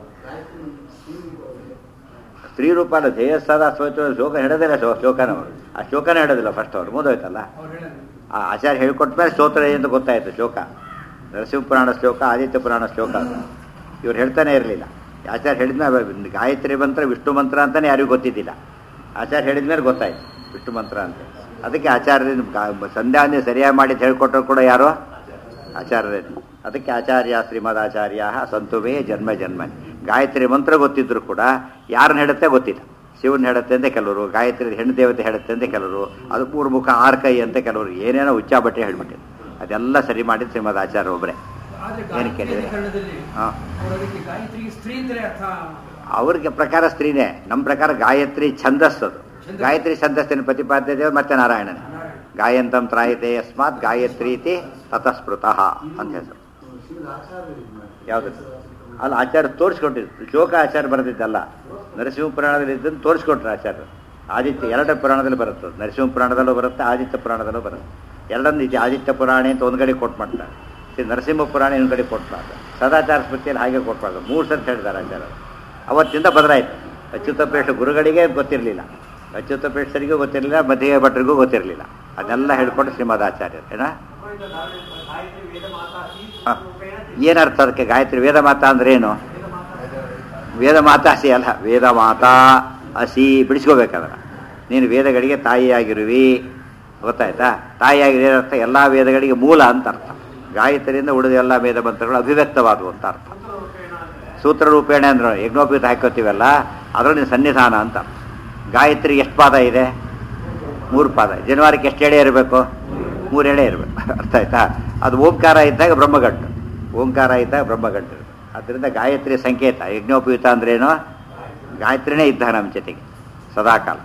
ಸ್ತ್ರೀ ರೂಪ ಅಲ್ಲ ಧ್ಯೇಯಸ್ಸಾದ ಶ್ಲೋಕ ಶ್ಲೋಕ ಹೇಳೋದಿಲ್ಲ ಶೋ ಶ್ಲೋಕನವರು ಆ ಶ್ಲೋಕನೇ ಹೇಳೋದಿಲ್ಲ ಫಸ್ಟ್ ಅವ್ರು ಮುಗಿದೋಯ್ತಲ್ಲ ಅವ್ರು ಹೇಳೋದು ಆ ಆಚಾರ್ಯ ಹೇಳ್ಕೊಟ್ಟ ಮೇಲೆ ಸ್ತೋತ್ರ ಏನು ಅಂತ ಗೊತ್ತಾಯ್ತು ಶ್ಲೋಕ ನರಸಿಂಹ ಪುರಾಣ ಶ್ಲೋಕ ಆದಿತ್ಯ ಪುರಾಣ ಶ್ಲೋಕ ಅದು. ಇವ್ರು ಹೇಳ್ತಾನೆ ಇರಲಿಲ್ಲ ಆಚಾರ್ಯ ಹೇಳಿದ್ಮೇಲೆ ಗಾಯತ್ರಿ ಮಂತ್ರ ವಿಷ್ಣು ಮಂತ್ರ ಅಂತಾನೆ ಯಾರಿಗೂ ಗೊತ್ತಿದ್ದಿಲ್ಲ ಆಚಾರ್ಯ ಹೇಳಿದ್ಮೇಲೆ ಗೊತ್ತಾಯ್ತು ವಿಷ್ಣು ಮಂತ್ರ ಅಂತ ಅದಕ್ಕೆ ಆಚಾರ್ಯನ ಗಾ- ಸಂಧ್ಯಾವಂದನೆ ಸರಿಯಾಗಿ ಮಾಡಿ ಹೇಳ್ಕೊಟ್ಟರು ಕೂಡ ಯಾರು ಆಚಾರ್ಯರೇ ಅದಕ್ಕೆ ಆಚಾರ್ಯ ಶ್ರೀಮದ್ ಆಚಾರ್ಯ ಸಂತುವೇ ಜನ್ಮ ಜನ್ಮ ಗಾಯತ್ರಿ ಮಂತ್ರ ಗೊತ್ತಿದ್ರು ಕೂಡ ಯಾರನ್ನ ಹೇಳುತ್ತೆ ಗೊತ್ತಿಲ್ಲ ಶಿವನ್ ಹೇಳುತ್ತೆ ಅಂತ ಕೆಲವರು ಗಾಯತ್ರಿ ಹೆಣ್ಣು ದೇವತೆ ಹೇಳುತ್ತೆ ಅಂತ ಕೆಲವರು ಅದು ಮೂರು ಮುಖ ಆರು ಕೈ ಅಂತ ಕೆಲವರು ಏನೇನೋ ಉಚ್ಚಾಬಟ್ಟೆ ಹೇಳ್ಬಿಟ್ಟಿದ್ರು ಅದೆಲ್ಲ ಸರಿ ಮಾಡಿದ್ದು ಶ್ರೀಮದ್ ಆಚಾರ್ಯ ಒಬ್ಬರೇ ಆದ್ರೆ ಏನು ಗಾಯತ್ರಿ ಕೇಳಿದ್ರೆ? ಅಧಿಕರಣದಲ್ಲಿ ಹಾಂ ಅವ್ರು ಅದಕ್ಕೆ ಗಾಯತ್ರಿಗೆ ಸ್ತ್ರೀ ಅಂತಲೇ ಅರ್ಥ ಅವ್ರಿಗೆ ಪ್ರಕಾರ ಸ್ತ್ರೀನೇ ನಮ್ಮ ಪ್ರಕಾರ ಗಾಯತ್ರಿ ಛಂದಸ್ಸು ಅದು ಛಂದಸ್ಸು. ಗಾಯತ್ರಿ ಛಂದಸ್ಸಿನ ಪ್ರತಿಪಾದ್ಯ ದೇವರು ಮತ್ತೆ ನಾರಾಯಣನೇ ನಾರಾಯಣ. ಗಾಯಂತಂ ತ್ರಾಯತೆ ಯಸ್ಮಾತ್ ಗಾಯತ್ರಿ ಇತಿ ತತಸ್ಮೃತಃ ಅಂತ ಹೆಸರು ಯಾವುದು ಅಲ್ಲ ಆಚಾರ್ಯ ತೋರಿಸ್ಕೊಟ್ಟಿದ್ರು ಶ್ಲೋಕ ಆಚಾರ್ಯ ಬರೆದಿದ್ದಲ್ಲ ನರಸಿಂಹ ಪುರಾಣದಲ್ಲಿ ಇದ್ದನ್ನು ತೋರಿಸ್ಕೊಟ್ರು ಆಚಾರ್ಯರು ಆದಿತ್ಯ ಎರಡು ಪುರಾಣದಲ್ಲಿ ಬರುತ್ತೆ ಅದು. ನರಸಿಂಹ ಪುರಾಣದಲ್ಲೂ ಬರುತ್ತೆ ಆದಿತ್ಯ ಪುರಾಣದಲ್ಲೂ ಬರುತ್ತೆ ಎರಡನ್ನು ಇದೆ ಆದಿತ್ಯ ಪುರಾಣ ಅಂತ ಒಂದು ಕಡೆ ಕೊಟ್ಟು ಮಾಡ್ತಾರೆ ಈ ನರಸಿಂಹ ಪುರಾಣ ಇನ್ನೊಂದು ಕಡೆ ಕೊಟ್ಟು ಮಾಡ್ತಾರೆ ಸದಾಚಾರ ಸ್ಮೃತಿಯಲ್ಲಿ ಹಾಗೆ ಕೊಟ್ಟು ಮಾಡ್ತಾರೆ ಮೂರು ಸತಿ ಹೇಳಿದ್ದಾರೆ ಆಚಾರ್ಯರು ಅವತ್ತಿಂದ ಬದಲಾಯಿತು ಅಚ್ಯುತಪೇಶ ಗುರುಗಳಿಗೆ ಗೊತ್ತಿರಲಿಲ್ಲ ಅಚ್ಯುತಪೇಶರಿಗೂ ಗೊತ್ತಿರಲಿಲ್ಲ ಮಧ್ಯೆ ಭಟ್ರಿಗೂ ಗೊತ್ತಿರಲಿಲ್ಲ ಅದನ್ನೆಲ್ಲ ಹೇಳ್ಕೊಂಡು ಶ್ರೀಮದ್ ಆಚಾರ್ಯರು ಏನ ಗಾಯತ್ರಿ ವೇದ ಮಾತಾ ಈ ಹ. ರೂಪೇಣ ಏನರ್ಥ ಅದಕ್ಕೆ ಗಾಯತ್ರಿ ವೇದ ಮಾತಾ ಅಂದ್ರೆ ಏನು ವೇದ ಮಾತಾ ವೇದ ಮಾತಾಸಿ ಅಲ್ಲ ವೇದ ಮಾತಾ ಹಸಿ ಬಿಡಿಸ್ಕೋಬೇಕದರ ನೀನು ವೇದಗಳಿಗೆ ತಾಯಿಯಾಗಿರುವಿ ಗೊತ್ತಾಯ್ತಾ ತಾಯಿಯಾಗಿರೋ ಏನರ್ಥ ಎಲ್ಲ ವೇದಗಳಿಗೆ ಮೂಲ ಅಂತ ಅರ್ಥ ಗಾಯತ್ರಿಯಿಂದ ಉಳಿದ ಎಲ್ಲ ವೇದ ಮಂತ್ರಗಳು ಅಭಿವ್ಯಕ್ತವಾದವು ಅಂತ ಅರ್ಥ ಸೂತ್ರ ರೂಪೇಣ ಅಂದ್ರೆ ಯಜ್ಞೋಪೀತ ಹಾಕೋತೀವಲ್ಲ ಅದರಲ್ಲಿ ಸನ್ನಿಧಾನ ಅಂತ ಗಾಯತ್ರಿ ಎಷ್ಟು ಪಾದ ಇದೆ ಮೂರು ಪಾದ ಜನವಾರಕ್ಕೆ ಎಷ್ಟು ಎಳೆ ಇರಬೇಕು ಮೂರು ಎಳೆ ಇರಬೇಕು ಅರ್ಥ ಆಯ್ತಾ ಅದು ಓಂಕಾರ ಇದ್ದಾಗ ಬ್ರಹ್ಮಗಂಟು ಓಂಕಾರ ಇದ್ದಾಗ ಬ್ರಹ್ಮಗಂಟು ಇರುತ್ತೆ ಅದರಿಂದ ಗಾಯತ್ರಿ ಸಂಕೇತ ಯಜ್ಞೋಪಯುತ ಅಂದ್ರೇನು ಗಾಯತ್ರಿನೇ ಇದ್ದ ನಮ್ಮ ಜೊತೆಗೆ ಸದಾಕಾಲ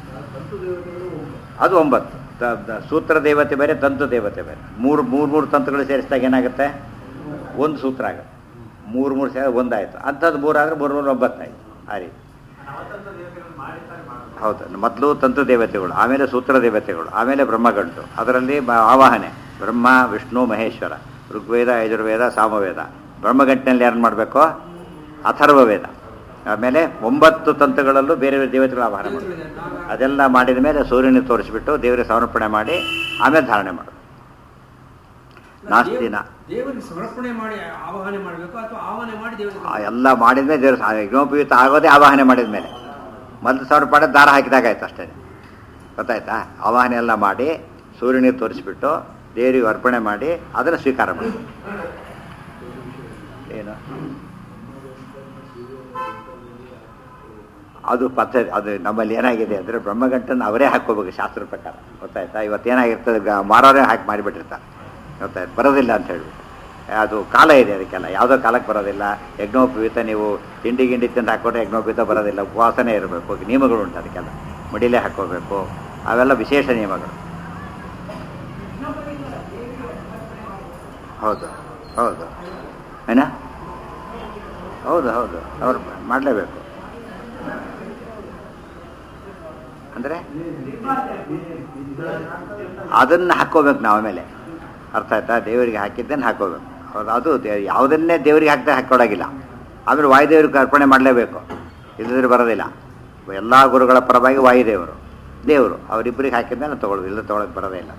ಅದು ಒಂಬತ್ತು ತ- ತ- ಸೂತ್ರ ದೇವತೆ ಬೇರೆ ತಂತು ದೇವತೆ ಬೇರೆ ಮೂರು ಮೂರು ಮೂರು ತಂತುಗಳು ಸೇರಿಸಿದಾಗ ಏನಾಗುತ್ತೆ ಒಂದು ಸೂತ್ರ ಆಗುತ್ತೆ ಮೂರು ಮೂರು ಸೇರಿ ಒಂದಾಯಿತು ಅಂಥದ್ದು ಮೂರಾದ್ರೆ ಮೂರು ಮೂರು ಒಂಬತ್ತಾಯಿತು ಆ ರೀತಿ ನವತಂತ್ರ ದೇವತೆಗಳನ್ನು ಮಾಡಿರ್ತಾರೆ ಮಾಡೋದು ಹೌದು ಮೊದಲು ತಂತು ದೇವತೆಗಳು ಆಮೇಲೆ ಸೂತ್ರ ದೇವತೆಗಳು ಆಮೇಲೆ ಬ್ರಹ್ಮಗಂಟು ಅದರಲ್ಲಿ ಬ- ಆವಾಹನೆ ಬ್ರಹ್ಮ ವಿಷ್ಣು ಮಹೇಶ್ವರ ಋಗ್ವೇದ ಯಜುರ್ವೇದ ಸಾಮವೇದ ಬ್ರಹ್ಮಗಂಟಿನಲ್ಲಿ ಯಾರು ಮಾಡಬೇಕು ಅಥರ್ವ ವೇದ ಆಮೇಲೆ ಒಂಬತ್ತು ತಂತುಗಳಲ್ಲೂ ಬೇರೆ ಬೇರೆ ದೇವತೆಗಳು ಆವಾಹನೆ ಮಾಡಬೇಕು ಅದೆಲ್ಲ ಮಾಡಿದ ಮೇಲೆ ಸೂರ್ಯನಿಗೆ ತೋರಿಸ್ಬಿಟ್ಟು ದೇವರಿಗೆ ಸಮರ್ಪಣೆ ಮಾಡಿ ಆಮೇಲೆ ಧಾರಣೆ ಮಾಡೋದು ನಾಸ್ತಿನ ದೇವರಿಗೆ ಸಮರ್ಪಣೆ ಮಾಡಿ ಆವಾಹನೆ ಮಾಡಬೇಕು ಅಥವಾ ಆವಾಹನೆ ಮಾಡಿ ಆ ದೇವರಿಗೆ ಎಲ್ಲ ಮಾಡಿದ ಮೇಲೆ ದೇವರು ಯಜ್ಞೋಪಯುಕ್ತ ಆಗೋದೇ ಆವಾಹನೆ ಮಾಡಿದ ಮೇಲೆ ಮೊದಲು ಸಮರ್ಪಣೆ ದಾರ ಹಾಕಿದಾಗ ಆಯ್ತು ಅಷ್ಟೇ ಗೊತ್ತಾಯ್ತಾ ಆವಾಹನೆ ಎಲ್ಲ ಮಾಡಿ ಸೂರ್ಯನಿಗೆ ತೋರಿಸ್ಬಿಟ್ಟು ದೇವರಿಗೆ ಅರ್ಪಣೆ ಮಾಡಿ ಅದನ್ನು ಸ್ವೀಕಾರ ಮಾಡಿ ಏನು ಅದು ಪದ್ಧತಿ ಅದು ನಮ್ಮಲ್ಲಿ ಏನಾಗಿದೆ ಅಂದರೆ ಬ್ರಹ್ಮಗಂಟನ್ನು ಅವರೇ ಹಾಕ್ಕೋಬೇಕು ಶಾಸ್ತ್ರ ಪ್ರಕಾರ ಗೊತ್ತಾಯ್ತಾ ಇವತ್ತು ಏನಾಗಿರ್ತದೆ ಗ- ಮಾರೋರೇ ಹಾಕಿ ಮಾರಿಬಿಟ್ಟಿರ್ತಾರೆ ಗೊತ್ತಾಯ್ತು ಬರೋದಿಲ್ಲ ಅಂತ ಹೇಳ್ಬಿಟ್ಟು ಅದು ಕಾಲ ಇದೆ ಅದಕ್ಕೆಲ್ಲ ಯಾವುದೋ ಕಾಲಕ್ಕೆ ಬರೋದಿಲ್ಲ ಯಜ್ಞೋಪವೀತ ನೀವು ತಿಂಡಿ ಗಿಂಡಿ ತಿಂದು ಹಾಕ್ಕೊಂಡ್ರೆ ಯಜ್ಞೋಪವೀತ ಬರೋದಿಲ್ಲ ಉಪವಾಸನೇ ಇರಬೇಕು ನಿಯಮಗಳು ಉಂಟು ಅದಕ್ಕೆಲ್ಲ ಮಡಿಲೇ ಹಾಕ್ಕೋಬೇಕು ಅವೆಲ್ಲ ವಿಶೇಷ ನಿಯಮಗಳು ಹೌದು ಹೌದು ಏನ ಹೌದು ಹೌದು ಅವ್ರು ಮಾಡಲೇಬೇಕು ಅಂದರೆ ಅದನ್ನು ಹಾಕ್ಕೋಬೇಕು ನಾವು ಆಮೇಲೆ ಅರ್ಥ ಆಯ್ತಾ ದೇವರಿಗೆ ಹಾಕಿದ್ದನ್ನು ಹಾಕ್ಕೋಬೇಕು ಹೌದು ಅದು ದೇ- ಯಾವುದನ್ನೇ ದೇವರಿಗೆ ಹಾಕ್ತಾ ಹಾಕ್ಕೊಡೋಗಿಲ್ಲ ಆಮೇಲೆ ವಾಯುದೇವರಿಗೆ ಅರ್ಪಣೆ ಮಾಡಲೇಬೇಕು ಇಲ್ಲದ್ರೆ ಬರೋದಿಲ್ಲ ಎಲ್ಲ ಗುರುಗಳ ಪರವಾಗಿ ವಾಯುದೇವರು ದೇವರು ಅವರಿಬ್ಬರಿಗೆ ಹಾಕಿದ್ಮೇಲೆ ತಗೊಳ್ಳೋದು ಇಲ್ಲ ತೊಗೊಳಕ್ಕೆ ಬರೋದೇ ಇಲ್ಲ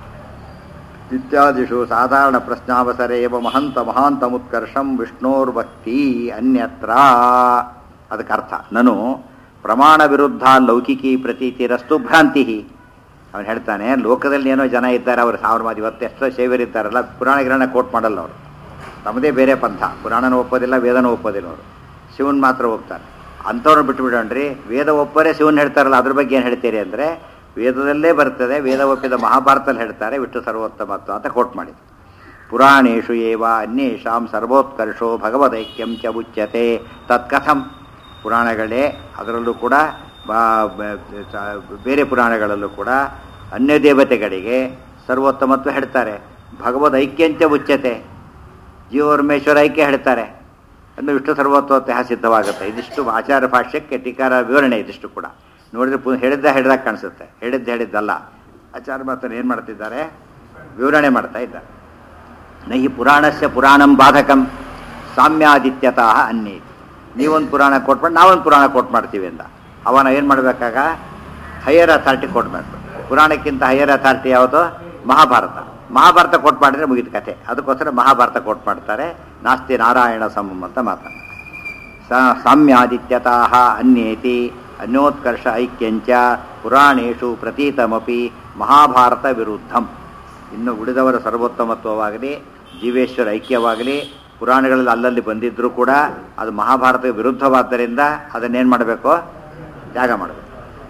ಇತ್ಯಾದಿಷು ಸಾಧಾರಣ ಪ್ರಶ್ನಾವಸರೆ ಏವ ಮಹಂತ ಮಹಾಂತಮುತ್ಕರ್ಷಂ ವಿಷ್ಣೋರ್ಭಕ್ತಿ ಅನ್ಯತ್ರ ಅದಕ್ಕೆ ಅರ್ಥ ನಾನು ಪ್ರಮಾಣ ವಿರುದ್ಧ ಲೌಕಿಕಿ ಪ್ರತೀತಿರಸ್ತು ಭ್ರಾಂತಿ ಅವನು ಹೇಳ್ತಾನೆ ಲೋಕದಲ್ಲಿ ಏನೋ ಜನ ಇದ್ದಾರೆ ಅವರು ಸಾವಿರ ಮಾತು ಇವತ್ತು ಎಷ್ಟೋ ಸೇವರಿದ್ದಾರಲ್ಲ ಪುರಾಣ ಗಿರಾಣ ಕೋಟ್ ಮಾಡಲ್ಲ ಅವರು ನಮ್ಮದೇ ಬೇರೆ ಪಂಥ ಪುರಾಣನೂ ಒಪ್ಪೋದಿಲ್ಲ ವೇದನೂ ಒಪ್ಪೋದಿಲ್ಲ ಅವರು ಶಿವನ್ ಮಾತ್ರ ಹೋಗ್ತಾರೆ ಅಂಥವ್ರನ್ನ ಬಿಟ್ಟುಬಿಡೋಣ್ರಿ ವೇದ ಒಪ್ಪರೇ ಶಿವನ್ ಹೇಳ್ತಾರಲ್ಲ ಅದ್ರ ಬಗ್ಗೆ ಏನು ಹೇಳ್ತೀರಿ ಅಂದರೆ ವೇದದಲ್ಲೇ ಬರ್ತದೆ ವೇದ ಒಪ್ಪಿದ ಮಹಾಭಾರತದಲ್ಲಿ ಹೇಳ್ತಾರೆ ವಿಷ್ಣು ಸರ್ವೋತ್ತಮತ್ವ ಅಂತ ಕೋಟ್ ಮಾಡಿ ಪುರಾಣೇಶು ಏವ ಅನ್ಯೇಷಾಂ ಸರ್ವೋತ್ಕರ್ಷೋ ಭಗವದೈಕ್ಯಂ ಚ ಉಚ್ಯತೆ ತತ್ಕಥಂ ಪುರಾಣಗಳೇ ಅದರಲ್ಲೂ ಕೂಡ ಬಾ- ಬ- ಸ- ಬೇರೆ ಪುರಾಣಗಳಲ್ಲೂ ಕೂಡ ಅನ್ಯ ದೇವತೆಗಳಿಗೆ ಸರ್ವೋತ್ತಮತ್ವ ಹೇಳ್ತಾರೆ ಭಗವದ್ ಐಕ್ಯಂಚ ಉಚ್ಯತೆ ಜೀವರ್ಮೇಶ್ವರ ಐಕ್ಯ ಹೇಳ್ತಾರೆ ಅಂದ್ರೆ ವಿಷ್ಣು ಸರ್ವೋತ್ತಮತ್ವ ಸಿದ್ಧವಾಗುತ್ತೆ ಇದಿಷ್ಟು ಆಚಾರ ಭಾಷ್ಯಕ್ಕೆ ಟೀಕಾರ ವಿವರಣೆ ಇದಿಷ್ಟು ಕೂಡ ನೋಡಿದ್ರೆ ಪು ಹೇಳಿದ್ದ ಹೇಳಿದಾಗ ಕಾಣಿಸುತ್ತೆ ಹೇಳಿದ್ದ ಹೇಳಿದ್ದಲ್ಲ ಆಚಾರ ಮಾತನ್ನು ಏನು ಮಾಡ್ತಿದ್ದಾರೆ ವಿವರಣೆ ಮಾಡ್ತಾ ಇದ್ದಾರೆ ನಹಿ ಪುರಾಣಸ್ಯ ಪುರಾಣಂ ಬಾಧಕಂ ಸಾಮ್ಯಾದಿತ್ಯತಃ ಅನ್ಯ ನೀವೊಂದು ಪುರಾಣ ಕೊಟ್ಬಿಟ್ಟು ನಾವೊಂದು ಪುರಾಣ ಕೊಟ್ ಮಾಡ್ತೀವಿ ಅಂತ ಅವನ ಏನು ಮಾಡಬೇಕಾಗ ಹೈಯರ್ ಅಥಾರಿಟಿ ಕೊಡ್ಬೇಕು ಪುರಾಣಕ್ಕಿಂತ ಹೈಯರ್ ಅಥಾರಿಟಿ ಯಾವುದು ಮಹಾಭಾರತ ಮಹಾಭಾರತ ಕೊಟ್ ಮಾಡಿದ್ರೆ ಮುಗಿದ ಕಥೆ ಅದಕ್ಕೋಸ್ಕರ ಮಹಾಭಾರತ ಕೊಟ್ ಮಾಡ್ತಾರೆ ನಾಸ್ತಿ ನಾರಾಯಣ ಸಮಂ ಅಂತ ಮಾತಾಡ ಸ- ಸಾಮ್ಯಾದಿತ್ಯತಃ ಅನ್ಯೇತಿ ಅನ್ಯೋತ್ಕರ್ಷ ಐಕ್ಯಂಚ ಪುರಾಣೇಶು ಪ್ರತೀತಮಪಿ ಮಹಾಭಾರತ ವಿರುದ್ಧಂ ಇನ್ನು ಉಳಿದವರ ಸರ್ವೋತ್ತಮತ್ವವಾಗಲಿ ಜೀವೇಶ್ವರ ಐಕ್ಯವಾಗಲಿ ಪುರಾಣಗಳಲ್ಲಿ ಅಲ್ಲಲ್ಲಿ ಬಂದಿದ್ದರೂ ಕೂಡ ಅದು ಮಹಾಭಾರತ ವಿರುದ್ಧವಾದ್ದರಿಂದ ಅದನ್ನೇನು ಮಾಡಬೇಕು ತ್ಯಾಗ ಮಾಡಬೇಕು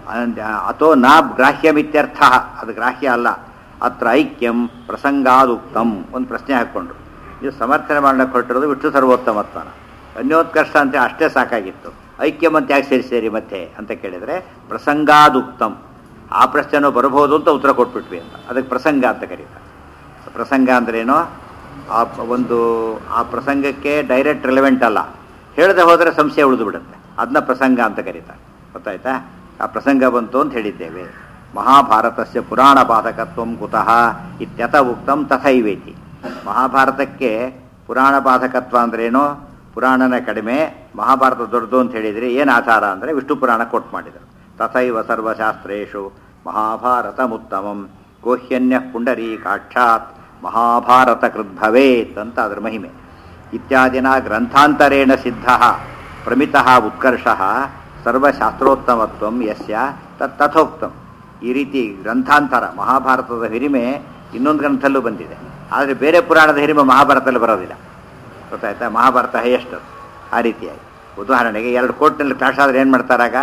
ಅಥೋ ನ ಗ್ರಾಹ್ಯಮಿತ್ಯರ್ಥ ಅದು ಗ್ರಾಹ್ಯ ಅಲ್ಲ ಅತ್ರ ಐಕ್ಯಂ ಪ್ರಸಂಗಾದುಕ್ತಂ ಒಂದು ಪ್ರಶ್ನೆ ಹಾಕ್ಕೊಂಡ್ರು ಇದು ಸಮರ್ಥನೆ ಮಾಡಕ್ಕೆ ಹೊರಟಿರೋದು ವಿಷ್ಣು ಸರ್ವೋತ್ತಮತ್ವನ ಅನ್ಯೋತ್ಕರ್ಷ ಅಂತ ಅಷ್ಟೇ ಸಾಕಾಗಿತ್ತು ಐಕ್ಯಂ ಅಂತ ಯಾಕೆ ಸೇರಿಸಿರಿ ಮತ್ತೆ ಅಂತ ಕೇಳಿದರೆ ಪ್ರಸಂಗಾದುಕ್ತಂ ಆ ಪ್ರಶ್ನೆನೂ ಬರಬಹುದು ಅಂತ ಉತ್ತರ ಕೊಟ್ಬಿಟ್ವಿ ಅಂತ ಅದಕ್ಕೆ ಪ್ರಸಂಗ ಅಂತ ಕರೀತಾರೆ ಪ್ರಸಂಗ ಅಂದ್ರೇನು ಆ ಪ- ಒಂದು ಆ ಪ್ರಸಂಗಕ್ಕೆ ಡೈರೆಕ್ಟ್ ರಿಲೆವೆಂಟ್ ಅಲ್ಲ ಹೇಳದೆ ಹೋದರೆ ಸಂಶಯ ಉಳಿದು ಬಿಡುತ್ತೆ ಅದನ್ನ ಪ್ರಸಂಗ ಅಂತ ಕರೀತಾರೆ ಗೊತ್ತಾಯ್ತಾ ಆ ಪ್ರಸಂಗ ಬಂತು ಅಂತ ಹೇಳಿದ್ದೇವೆ ಮಹಾಭಾರತಸ್ಯ ಪುರಾಣ ಬಾಧಕತ್ವಂ ಕುತಃ ಇತ್ಯತ ಉಕ್ತಂ ತಥೈವೇತಿ ಮಹಾಭಾರತಕ್ಕೆ ಪುರಾಣ ಬಾಧಕತ್ವ ಅಂದ್ರೇನು ಪುರಾಣನ ಕಡಿಮೆ ಮಹಾಭಾರತ ದೊಡ್ಡದು ಅಂತ ಹೇಳಿದರೆ ಏನು ಆಧಾರ ಅಂದರೆ ವಿಷ್ಣು ಪುರಾಣ ಕೊಟ್ಟು ಮಾಡಿದರು ತಥೈವ ಸರ್ವಶಾಸ್ತ್ರೇಷು ಮಹಾಭಾರತಮುತ್ತಮಂ ಗೋಹ್ಯನ್ಯ ಪುಂಡರೀಕಾಕ್ಷಾತ್ ಮಹಾಭಾರತ ಕೃದ್ಭವೇತ್ ಅಂತ ಅದರ ಮಹಿಮೆ ಇತ್ಯಾದಿನ ಗ್ರಂಥಾಂತರೇಣ ಸಿದ್ಧ ಪ್ರಮಿತ ಉತ್ಕರ್ಷ ಸರ್ವಶಾಸ್ತ್ರೋತ್ತಮತ್ವ ಯಸ್ಯ ತತ್ ತಥೋಕ್ತಂ ಈ ರೀತಿ ಗ್ರಂಥಾಂತರ ಮಹಾಭಾರತದ ಹಿರಿಮೆ ಇನ್ನೊಂದು ಗ್ರಂಥಲ್ಲೂ ಬಂದಿದೆ ಆದರೆ ಬೇರೆ ಪುರಾಣದ ಹಿರಿಮೆ ಮಹಾಭಾರತದಲ್ಲಿ ಬರೋದಿಲ್ಲ ಗೊತ್ತಾಯ್ತಾ ಮಹಾಭಾರತ ಹೈಯೆಸ್ಟ್ ಆ ರೀತಿಯಾಗಿ ಉದಾಹರಣೆಗೆ ಎರಡು ಕೋರ್ಟ್ನಲ್ಲಿ ಕ್ಲಾಶ್ ಆದರೆ ಏನು ಮಾಡ್ತಾರಾಗ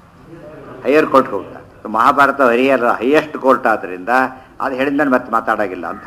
ಹೈಯರ್ ಕೋರ್ಟ್ಗೆ ಹೋಗ್ತಾರೆ ಮಹಾಭಾರತ ಹರಿಯರ್ ಹೈಯೆಸ್ಟ್ ಕೋರ್ಟ್ ಆದ್ದರಿಂದ ಅದು ಹೇಳಿದ ಮತ್ತೆ ಮಾತಾಡೋಗಿಲ್ಲ ಅಂತ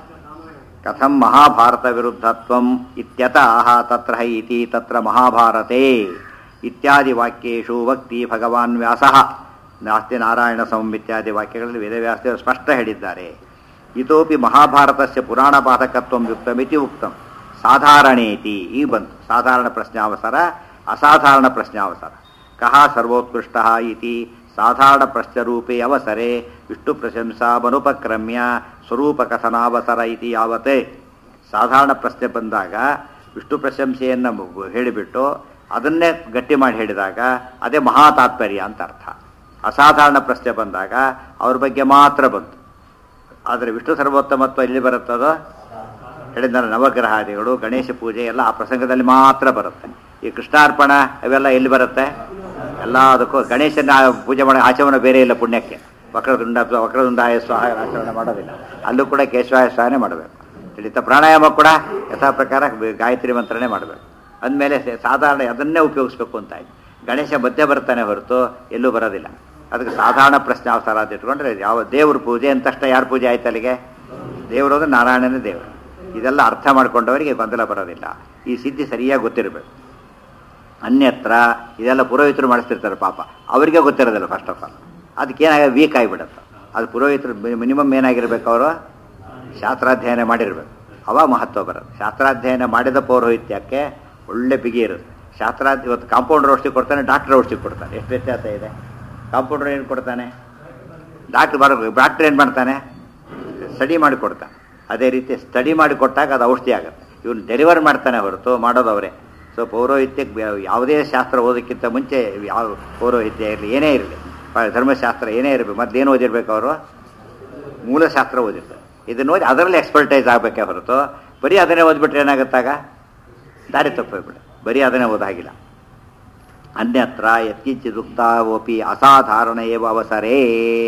ಕಥಂ ಮಹಾಭಾರತ ವಿರುದ್ಧತ್ವಂ ಇತ್ಯತಃ ತತ್ರ ಹೈ ಇತಿ ತತ್ರ ಮಹಾಭಾರತೆ ಇತ್ಯಾದಿ ವಾಕ್ಯೇಶು ವಕ್ತಿ ಭಗವಾನ್ ವ್ಯಾಸಃ ನಾಸ್ತಿ ನಾರಾಯಣ ಸಂ ಇತ್ಯಾದಿ ವಾಕ್ಯಗಳಲ್ಲಿ ವೇದವ್ಯಾಸದೇವರು ಸ್ಪಷ್ಟ ಹೇಳಿದ್ದಾರೆ ಇತೋಪಿ ಮಹಾಭಾರತಸ್ಯ ಪುರಾಣ ಬಾಧಕತ್ವಂ ಯುಕ್ತಮಿತಿ ಉಕ್ತಂ ಸಾಧಾರಣೇತಿ ಈ ಬಂತು ಸಾಧಾರಣ ಪ್ರಶ್ನಾವಸರ ಅಸಾಧಾರಣ ಪ್ರಶ್ನಾವಸರ ಕಹ ಸರ್ವೋತ್ಕೃಷ್ಟ ಇತಿ ಸಾಧಾರಣ ಪ್ರಶ್ನರೂಪೇ ಅವಸರೆ ವಿಷ್ಣು ಪ್ರಶಂಸಾಮನುಪಕ್ರಮ್ಯ ಸ್ವರೂಪ ಕಥನಾವಸರ ಇತಿ ಯಾವತ್ತೇ ಸಾಧಾರಣ ಪ್ರಶ್ನೆ ಬಂದಾಗ ವಿಷ್ಣು ಪ್ರಶಂಸೆಯನ್ನು ಮು- ಹೇಳಿಬಿಟ್ಟು ಅದನ್ನೇ ಗಟ್ಟಿ ಮಾಡಿ ಹೇಳಿದಾಗ ಅದೇ ಮಹಾ ತಾತ್ಪರ್ಯ ಅಂತ ಅರ್ಥ ಅಸಾಧಾರಣ ಪ್ರಶ್ನೆ ಬಂದಾಗ ಅವ್ರ ಬಗ್ಗೆ ಮಾತ್ರ ಬಂತು ಆದರೆ ವಿಷ್ಣು ಸರ್ವೋತ್ತಮತ್ವ ಎಲ್ಲಿ ಬರುತ್ತದೋ ಹೇಳಿದ್ದಾರೆ ನವಗ್ರಹಾದಿಗಳು ಗಣೇಶ ಪೂಜೆ ಎಲ್ಲ ಆ ಪ್ರಸಂಗದಲ್ಲಿ ಮಾತ್ರ ಬರುತ್ತೆ ಈ ಕೃಷ್ಣಾರ್ಪಣ ಅವೆಲ್ಲ ಎಲ್ಲಿ ಬರುತ್ತೆ ಎಲ್ಲ ಅದಕ್ಕೂ ಗಣೇಶನ ಪೂಜೆ ಮಾಡೋ ಆಚರಣೆ ಬೇರೆ ಇಲ್ಲ ಪುಣ್ಯಕ್ಕೆ ವಕ್ರದುಂಡ ವಕ್ರದುಂಡಾಯ ಸ್ವಾಹ ಆಚರಣೆ ಮಾಡೋದಿಲ್ಲ ಅಲ್ಲೂ ಕೂಡ ಕೇಶವಾಯ ಸ್ವಾಹನೆ ಮಾಡಬೇಕು ತಿಳಿತ ಪ್ರಾಣಾಯಾಮ ಕೂಡ ಯಥಾ ಪ್ರಕಾರ ಗಾಯತ್ರಿ ಮಂತ್ರನೇ ಮಾಡಬೇಕು ಅಂದಮೇಲೆ ಸಾಧಾರಣ ಅದನ್ನೇ ಉಪಯೋಗಿಸ್ಬೇಕು ಅಂತ ಆಯ್ತು ಗಣೇಶ ಮಧ್ಯೆ ಬರ್ತಾನೆ ಹೊರತು ಎಲ್ಲೂ ಬರೋದಿಲ್ಲ ಅದಕ್ಕೆ ಸಾಧಾರಣ ಪ್ರಶ್ನೆ ಅವಸರ ಅಂತ ಇಟ್ಕೊಂಡ್ರೆ ಯಾವ ದೇವ್ರ ಪೂಜೆ ಅಂತಷ್ಟೇ ಯಾರ ಪೂಜೆ ಆಯ್ತು ಅಲ್ಲಿಗೆ ದೇವರು ಅಂದ್ರೆ ನಾರಾಯಣನೇ ದೇವರು ಇದೆಲ್ಲ ಅರ್ಥ ಮಾಡ್ಕೊಂಡವರಿಗೆ ಗೊಂದಲ ಬರೋದಿಲ್ಲ ಈ ಸಿದ್ಧಿ ಸರಿಯಾಗಿ ಗೊತ್ತಿರಬೇಕು ಅನ್ಯತ್ರ ಇದೆಲ್ಲ ಪುರೋಹಿತರು ಮಾಡಿಸ್ತಿರ್ತಾರೆ ಪಾಪ ಅವರಿಗೆ ಗೊತ್ತಿರೋದಿಲ್ಲ ಫಸ್ಟ್ ಆಫ್ ಆಲ್ ಅದಕ್ಕೇನಾಗ ವೀಕ್ ಆಗಿಬಿಡುತ್ತೆ ಅದು ಪುರೋಹಿತರು ಮಿನಿಮಮ್ ಏನಾಗಿರ್ಬೇಕು ಅವರು ಶಾಸ್ತ್ರಾಧ್ಯಯನ ಮಾಡಿರ್ಬೇಕು ಅವಾಗ ಮಹತ್ವ ಬರುತ್ತೆ ಶಾಸ್ತ್ರಾಧ್ಯಯನ ಮಾಡಿದ ಪೌರೋಹಿತ್ಯಕ್ಕೆ ಒಳ್ಳೆ ಬಿಗಿ ಇರುತ್ತೆ ಶಾಸ್ತ್ರಾಧ್ಯ ಇವತ್ತು ಕಾಂಪೌಂಡರ್ ಔಷಧಿ ಕೊಡ್ತಾನೆ ಡಾಕ್ಟರ್ ಔಷಧಿ ಕೊಡ್ತಾನೆ ಎಷ್ಟು ವ್ಯತ್ಯಾಸ ಇದೆ ಕಾಂಪೌಂಡರ್ ಏನು ಕೊಡ್ತಾನೆ ಡಾಕ್ಟ್ರ್ ಬರೋ ಡಾಕ್ಟ್ರ್ ಏನು ಮಾಡ್ತಾನೆ ಸ್ಟಡಿ ಮಾಡಿ ಕೊಡ್ತಾನೆ ಅದೇ ರೀತಿ ಸ್ಟಡಿ ಮಾಡಿ ಕೊಟ್ಟಾಗ ಅದು ಔಷಧಿ ಆಗುತ್ತೆ ಇವನು ಡೆಲಿವರ್ ಮಾಡ್ತಾನೆ ಹೊರತು ಮಾಡೋದು ಅವರೇ ಸೊ ಪೌರೋಹಿತ್ಯಕ್ಕೆ ಬ್ಯಾ- ಯಾವುದೇ ಶಾಸ್ತ್ರ ಓದೋಕ್ಕಿಂತ ಮುಂಚೆ ಯಾವ ಪೌರೋಹಿತ್ಯ ಇರಲಿ ಏನೇ ಇರಲಿ ಧರ್ಮಶಾಸ್ತ್ರ ಏನೇ ಇರಬೇಕು ಮೊದಲೇನು ಓದಿರ್ಬೇಕು ಅವರು ಮೂಲಶಾಸ್ತ್ರ ಓದಿರ್ತಾರೆ ಇದನ್ನು ಓದಿ ಅದರಲ್ಲಿ ಎಕ್ಸ್ಪರ್ಟೈಸ್ ಆಗಬೇಕೇ ಹೊರತು ಬರೀ ಅದನ್ನೇ ಓದ್ಬಿಟ್ರೆ ಏನಾಗುತ್ತಾಗ ದಾರಿ ತಪ್ಪೋಗ್ಬಿಡ ಬರೀ ಅದನ್ನೇ ಓದಾಗಿಲ್ಲ ಅನ್ಯತ್ರ ಯತ್ಕಿಂಚಿದುಕ್ತಾವಪಿ ಅಸಾಧಾರಣ ಏವ ಅವಸರೇ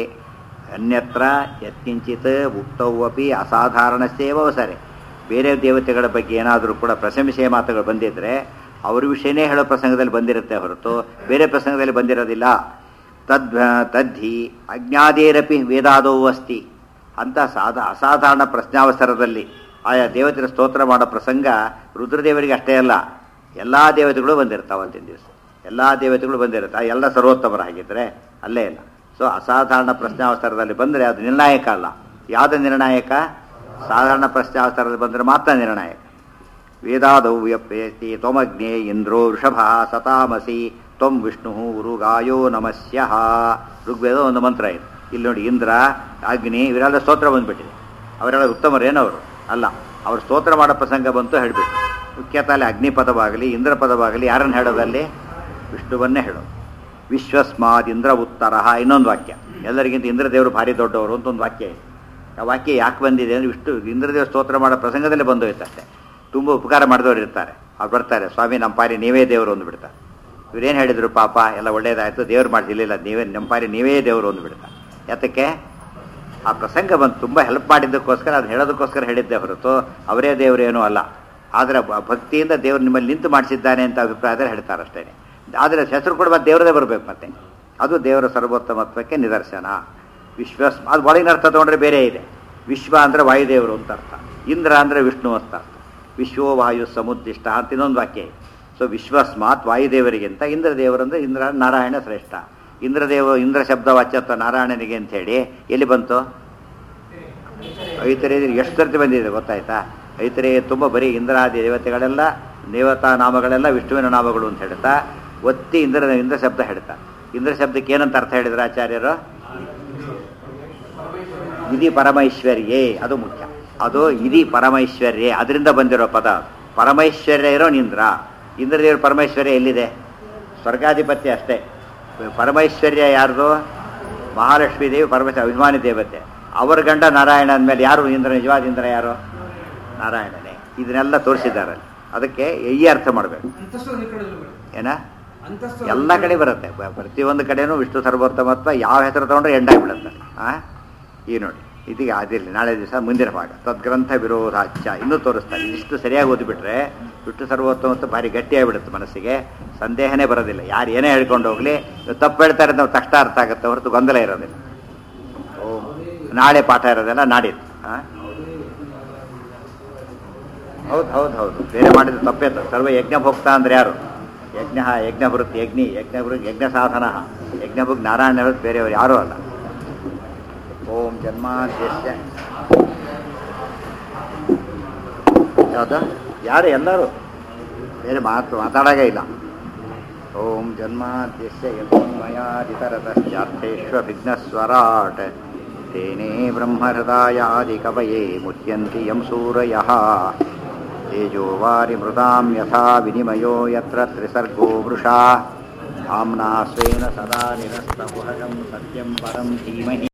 ಅನ್ಯತ್ರ ಯತ್ಕಿಂಚಿತ್ ಉಕ್ತವಪಿ ಅಸಾಧಾರಣಸ್ಯೇವ ಅವಸರೆ ಬೇರೆ ದೇವತೆಗಳ ಬಗ್ಗೆ ಏನಾದರೂ ಕೂಡ ಪ್ರಶಂಸೆಯ ಮಾತುಗಳು ಬಂದಿದ್ದರೆ ಅವ್ರ ವಿಷಯನೇ ಹೇಳೋ ಪ್ರಸಂಗದಲ್ಲಿ ಬಂದಿರುತ್ತೆ ಹೊರತು ಬೇರೆ ಪ್ರಸಂಗದಲ್ಲಿ ಬಂದಿರೋದಿಲ್ಲ ತದ್ ತದ್ಧಿ ಅಜ್ಞಾದೇರಪಿ ವೇದಾದವು ಅಸ್ತಿ ಅಂತ ಸಾಧ ಅಸಾಧಾರಣ ಪ್ರಶ್ನಾವಸರದಲ್ಲಿ ಆಯಾ ದೇವತೆಯ ಸ್ತೋತ್ರ ಮಾಡೋ ಪ್ರಸಂಗ ರುದ್ರದೇವರಿಗೆ ಅಷ್ಟೇ ಅಲ್ಲ ಎಲ್ಲ ದೇವತೆಗಳು ಬಂದಿರ್ತಾವೆ ಅವತ್ತಿನ ದಿವಸ ಎಲ್ಲ ದೇವತೆಗಳು ಬಂದಿರುತ್ತೆ ಆ ಎಲ್ಲ ಸರ್ವೋತ್ತಮರಾಗಿದ್ದರೆ ಅಲ್ಲೇ ಇಲ್ಲ ಸೊ ಅಸಾಧಾರಣ ಪ್ರಶ್ನಾವಸರದಲ್ಲಿ ಬಂದರೆ ಅದು ನಿರ್ಣಾಯಕ ಅಲ್ಲ ಯಾವುದು ನಿರ್ಣಾಯಕ ಸಾಧಾರಣ ಪ್ರಶ್ನಾವಸರದಲ್ಲಿ ಬಂದರೆ ಮಾತ್ರ ನಿರ್ಣಾಯಕ ವೇದಾದೌ ವ್ಯಪ್ಯೇತಿ ತ್ವಮಗ್ನೇ ಇಂದ್ರೋ ವೃಷಭ ಸತಾಮಸಿ ತ್ವಂ ವಿಷ್ಣು ಉರುಗಾಯೋ ನಮಸ್ಯಃ ಋಗ್ವೇದ ಒಂದು ಮಂತ್ರ ಇದೆ ಇಲ್ಲಿ ನೋಡಿ ಇಂದ್ರ ಅಗ್ನಿ ಇವರೆಲ್ಲ ಸ್ತೋತ್ರ ಬಂದ್ಬಿಟ್ಟಿದೆ ಅವರೆಲ್ಲ ಉತ್ತಮರೇನವರು ಅಲ್ಲ ಅವ್ರು ಸ್ತೋತ್ರ ಮಾಡೋ ಪ್ರಸಂಗ ಬಂತು ಹೇಳಿಬಿಟ್ಟು ಮುಖ್ಯತಃ ಅಗ್ನಿ ಪದವಾಗಲಿ ಇಂದ್ರ ಪದವಾಗಲಿ ಯಾರನ್ನು ಹೇಳೋದಲ್ಲಿ ವಿಷ್ಣುವನ್ನೇ ಹೇಳೋದು ವಿಶ್ವಸ್ಮಾದ್ ಇಂದ್ರ ಉತ್ತರ ಇನ್ನೊಂದು ವಾಕ್ಯ ಎಲ್ಲರಿಗಿಂತ ಇಂದ್ರದೇವರು ಭಾರಿ ದೊಡ್ಡವರು ಅಂತ ಒಂದು ವಾಕ್ಯ ಇದೆ ಆ ವಾಕ್ಯ ಯಾಕೆ ಬಂದಿದೆ ಅಂದರೆ ವಿಷ್ಣು ಇಂದ್ರದೇವ ಸ್ತೋತ್ರ ಮಾಡೋ ಪ್ರಸಂಗದಲ್ಲೇ ಬಂದೋಯ್ತು ಅಷ್ಟೇ ತುಂಬ ಉಪಕಾರ ಮಾಡಿದವರು ಇರ್ತಾರೆ ಅವ್ರು ಬರ್ತಾರೆ ಸ್ವಾಮಿ ನಮ್ಮ ಪಾರಿ ನೀವೇ ದೇವರು ಒಂದು ಬಿಡ್ತಾರೆ ಇವ್ರೇನು ಹೇಳಿದ್ರು ಪಾಪ ಎಲ್ಲ ಒಳ್ಳೇದಾಯ್ತು ದೇವ್ರು ಮಾಡಿಸಿಲ್ಲ ನೀವೇ ನಮ್ಮ ಪಾರಿ ನೀವೇ ದೇವರು ಒಂದು ಬಿಡ್ತಾರೆ ಯಾತಕ್ಕೆ ಆ ಪ್ರಸಂಗ ಬಂದು ತುಂಬ ಹೆಲ್ಪ್ ಮಾಡಿದ್ದಕ್ಕೋಸ್ಕರ ಅದು ಹೇಳೋದಕ್ಕೋಸ್ಕರ ಹೇಳಿದ್ದೆ ಹೊರತು ಅವರೇ ದೇವರೇನೂ ಅಲ್ಲ ಆದರೆ ಬ- ಭಕ್ತಿಯಿಂದ ದೇವರು ನಿಮ್ಮಲ್ಲಿ ನಿಂತು ಮಾಡಿಸಿದ್ದಾನೆ ಅಂತ ಅಭಿಪ್ರಾಯದಲ್ಲಿ ಹೇಳ್ತಾರೆ ಅಷ್ಟೇ ಆದರೆ ಹೆಸರು ಕೂಡ ಮತ್ತೆ ದೇವರದೇ ಬರಬೇಕು ಮತ್ತೆ ಅದು ದೇವರ ಸರ್ವೋತ್ತಮತ್ವಕ್ಕೆ ನಿದರ್ಶನ ವಿಶ್ವಸ್ ಅದು ಒಳಗಿನ ಅರ್ಥ ತಗೊಂಡ್ರೆ ಬೇರೆ ಇದೆ ವಿಶ್ವ ಅಂದರೆ ವಾಯುದೇವರು ಅಂತ ಅರ್ಥ ಇಂದ್ರ ಅಂದರೆ ವಿಷ್ಣು ಅಂತ ಅರ್ಥ ವಿಶ್ವೋ ವಾಯು ಸಮುದ್ದಿಷ್ಟ ಅಂತ ಇನ್ನೊಂದು ವಾಕ್ಯ ಇದೆ ಸೊ ವಿಶ್ವಸ್ಮಾತ್ ವಾಯುದೇವರಿಗಿಂತ ಇಂದ್ರದೇವರಂದ್ರೆ ಇಂದ್ರ ನಾರಾಯಣ ಶ್ರೇಷ್ಠ ಇಂದ್ರದೇವ ಇಂದ್ರ ಶಬ್ದ ವಾಚ್ಯತ್ವ ನಾರಾಯಣನಿಗೆ ಅಂತ ಹೇಳಿ ಎಲ್ಲಿ ಬಂತು ಐತರೇ ಎಷ್ಟು ಸರ್ತಿ ಬಂದಿದೆ ಗೊತ್ತಾಯ್ತಾ ಐತರೇ ತುಂಬ ಬರೀ ಇಂದ್ರಾದಿ ದೇವತೆಗಳೆಲ್ಲ ದೇವತಾ ನಾಮಗಳೆಲ್ಲ ವಿಷ್ಣುವಿನ ನಾಮಗಳು ಅಂತ ಹೇಳ್ತಾ ಒತ್ತಿ ಇಂದ್ರ ಇಂದ್ರ ಶಬ್ದ ಹೇಳ್ತಾ ಇಂದ್ರ ಶಬ್ದಕ್ಕೆ ಏನಂತ ಅರ್ಥ ಹೇಳಿದ್ರು ಆಚಾರ್ಯರು ಇದಿ ಪರಮೈಶ್ವರ್ಯೇ ಅದು ಮುಖ್ಯ ಅದು ಇದಿ ಪರಮೈಶ್ವರ್ಯೇ ಅದರಿಂದ ಬಂದಿರೋ ಪದ ಪರಮೈಶ್ವರ್ಯ ಇರೋ ಇಂದ್ರ ಇಂದ್ರದೇವರು ಪರಮೈಶ್ವರ್ಯ ಎಲ್ಲಿದೆ ಸ್ವರ್ಗಾಧಿಪತ್ಯ ಅಷ್ಟೇ ಪರಮೈಶ್ವರ್ಯ ಯಾರ್ದು ಮಹಾಲಕ್ಷ್ಮೀ ದೇವಿ ಪರಮೇಶ್ವರ ಅಭಿಮಾನಿ ದೇವತೆ ಅವರ ಗಂಡ ನಾರಾಯಣ ಅಂದಮೇಲೆ ಯಾರು ಇಂದ್ರ ನಿಜವಾದ ಇಂದ್ರ ಯಾರು ನಾರಾಯಣನೇ ಇದನ್ನೆಲ್ಲ ತೋರಿಸಿದ್ದಾರೆ ಅಲ್ಲಿ. ಅದಕ್ಕೆ ಈ ಅರ್ಥ ಮಾಡಬೇಕು ಅಂತಸ್ತು ಈ ಕಡೆ ಇಲ್ಲ. ಏನ ಅಂತಸ್ತು ಎಲ್ಲ ಕಡೆ ಬರುತ್ತೆ ಬ- ಪ್ರತಿಯೊಂದು ಕಡೆನೂ ವಿಷ್ಣು ಸರ್ವೋತ್ತಮತ್ವ ಯಾವ ಹೆಸರು ತಗೊಂಡ್ರೆ ಎಂಡಾಗ್ಬಿಡುತ್ತೆ ಆ ಈ ನೋಡಿ ಇದೀಗ ಅದಿರಲಿ ನಾಳೆ ದಿವಸ ಮುಂದಿನ ಭಾಗ ತದ್ಗ್ರಂಥ ವಿರೋಧಾಚ್ಯ ಇನ್ನೂ ತೋರಿಸ್ತಾರೆ ಇಷ್ಟು ಸರಿಯಾಗಿ ಓದಿಬಿಟ್ರೆ ವಿಷ್ಣು ಸರ್ವೋತ್ತಮತ್ವ ಭಾರಿ ಗಟ್ಟಿಯಾಗಿಬಿಡುತ್ತೆ ಮನಸ್ಸಿಗೆ ಸಂದೇಹನೇ ಬರೋದಿಲ್ಲ ಯಾರು ಏನೇ ಹೇಳ್ಕೊಂಡು ಹೋಗಲಿ ತಪ್ಪು ಹೇಳ್ತಾರೆ ಅಂತ ತಕ್ಷಣ ಅರ್ಥ ಆಗುತ್ತೆ ಹೊರತು ಗೊಂದಲ ಇರೋದಿಲ್ಲ ಓ ನಾಳೆ ಪಾಠ ಇರೋದೆಲ್ಲ ನಾಡಿದ್ದು ಆ? ಹೌದು ಹೌದು ಹೌದು ಬೇರೆ ಮಾಡಿದ ತಪ್ಪೇತ ಸರ್ವ ಯಜ್ಞಭೋಕ್ತ ಅಂದ್ರೆ ಯಾರು ಯಜ್ಞ ಯಜ್ಞಭೃತ್ ಯಜ್ಞಿ ಯಜ್ಞಭೃತ್ ಯಜ್ಞ ಸಾಧನ ಯಜ್ಞಭುಗ್ ನಾರಾಯಣ ಹೊರತು ಬೇರೆಯವರು ಯಾರೂ ಅಲ್ಲ ಓಂ ಜನ್ಮಾದ್ಯಸ್ಯ ಯಾವ್ದು ಯಾರು ಎಲ್ಲರೂ ಬೇರೆ ಮಾತು ಮಾತಾಡಾಗೇ ಇಲ್ಲ ಓಂ ಜನ್ಮಾದ್ಯಸ್ಯ ಯಥೋನ್ಮಯಾದಿತರತಶ್ಚಾರ್ಥೇಷ್ವಭಿಘ್ನಸ್ವರಾಟ್ ತೇನೇ ಬ್ರಹ್ಮಹೃದಾಯಾದಿಕವಯೇ ಮುಚ್ಯಂತಿ ಯಂ ಸೂರಯಃ ತೇಜೋ ವಾರಿಮೃತಾಂ ಯಥಾ ವಿನಿಮಯೋ ಯತ್ರ ತ್ರಿಸರ್ಗೋ ವೃಷಾ धाम्ना स्वेन सदा निरस्तकुहकं सत्यं परं धीमहि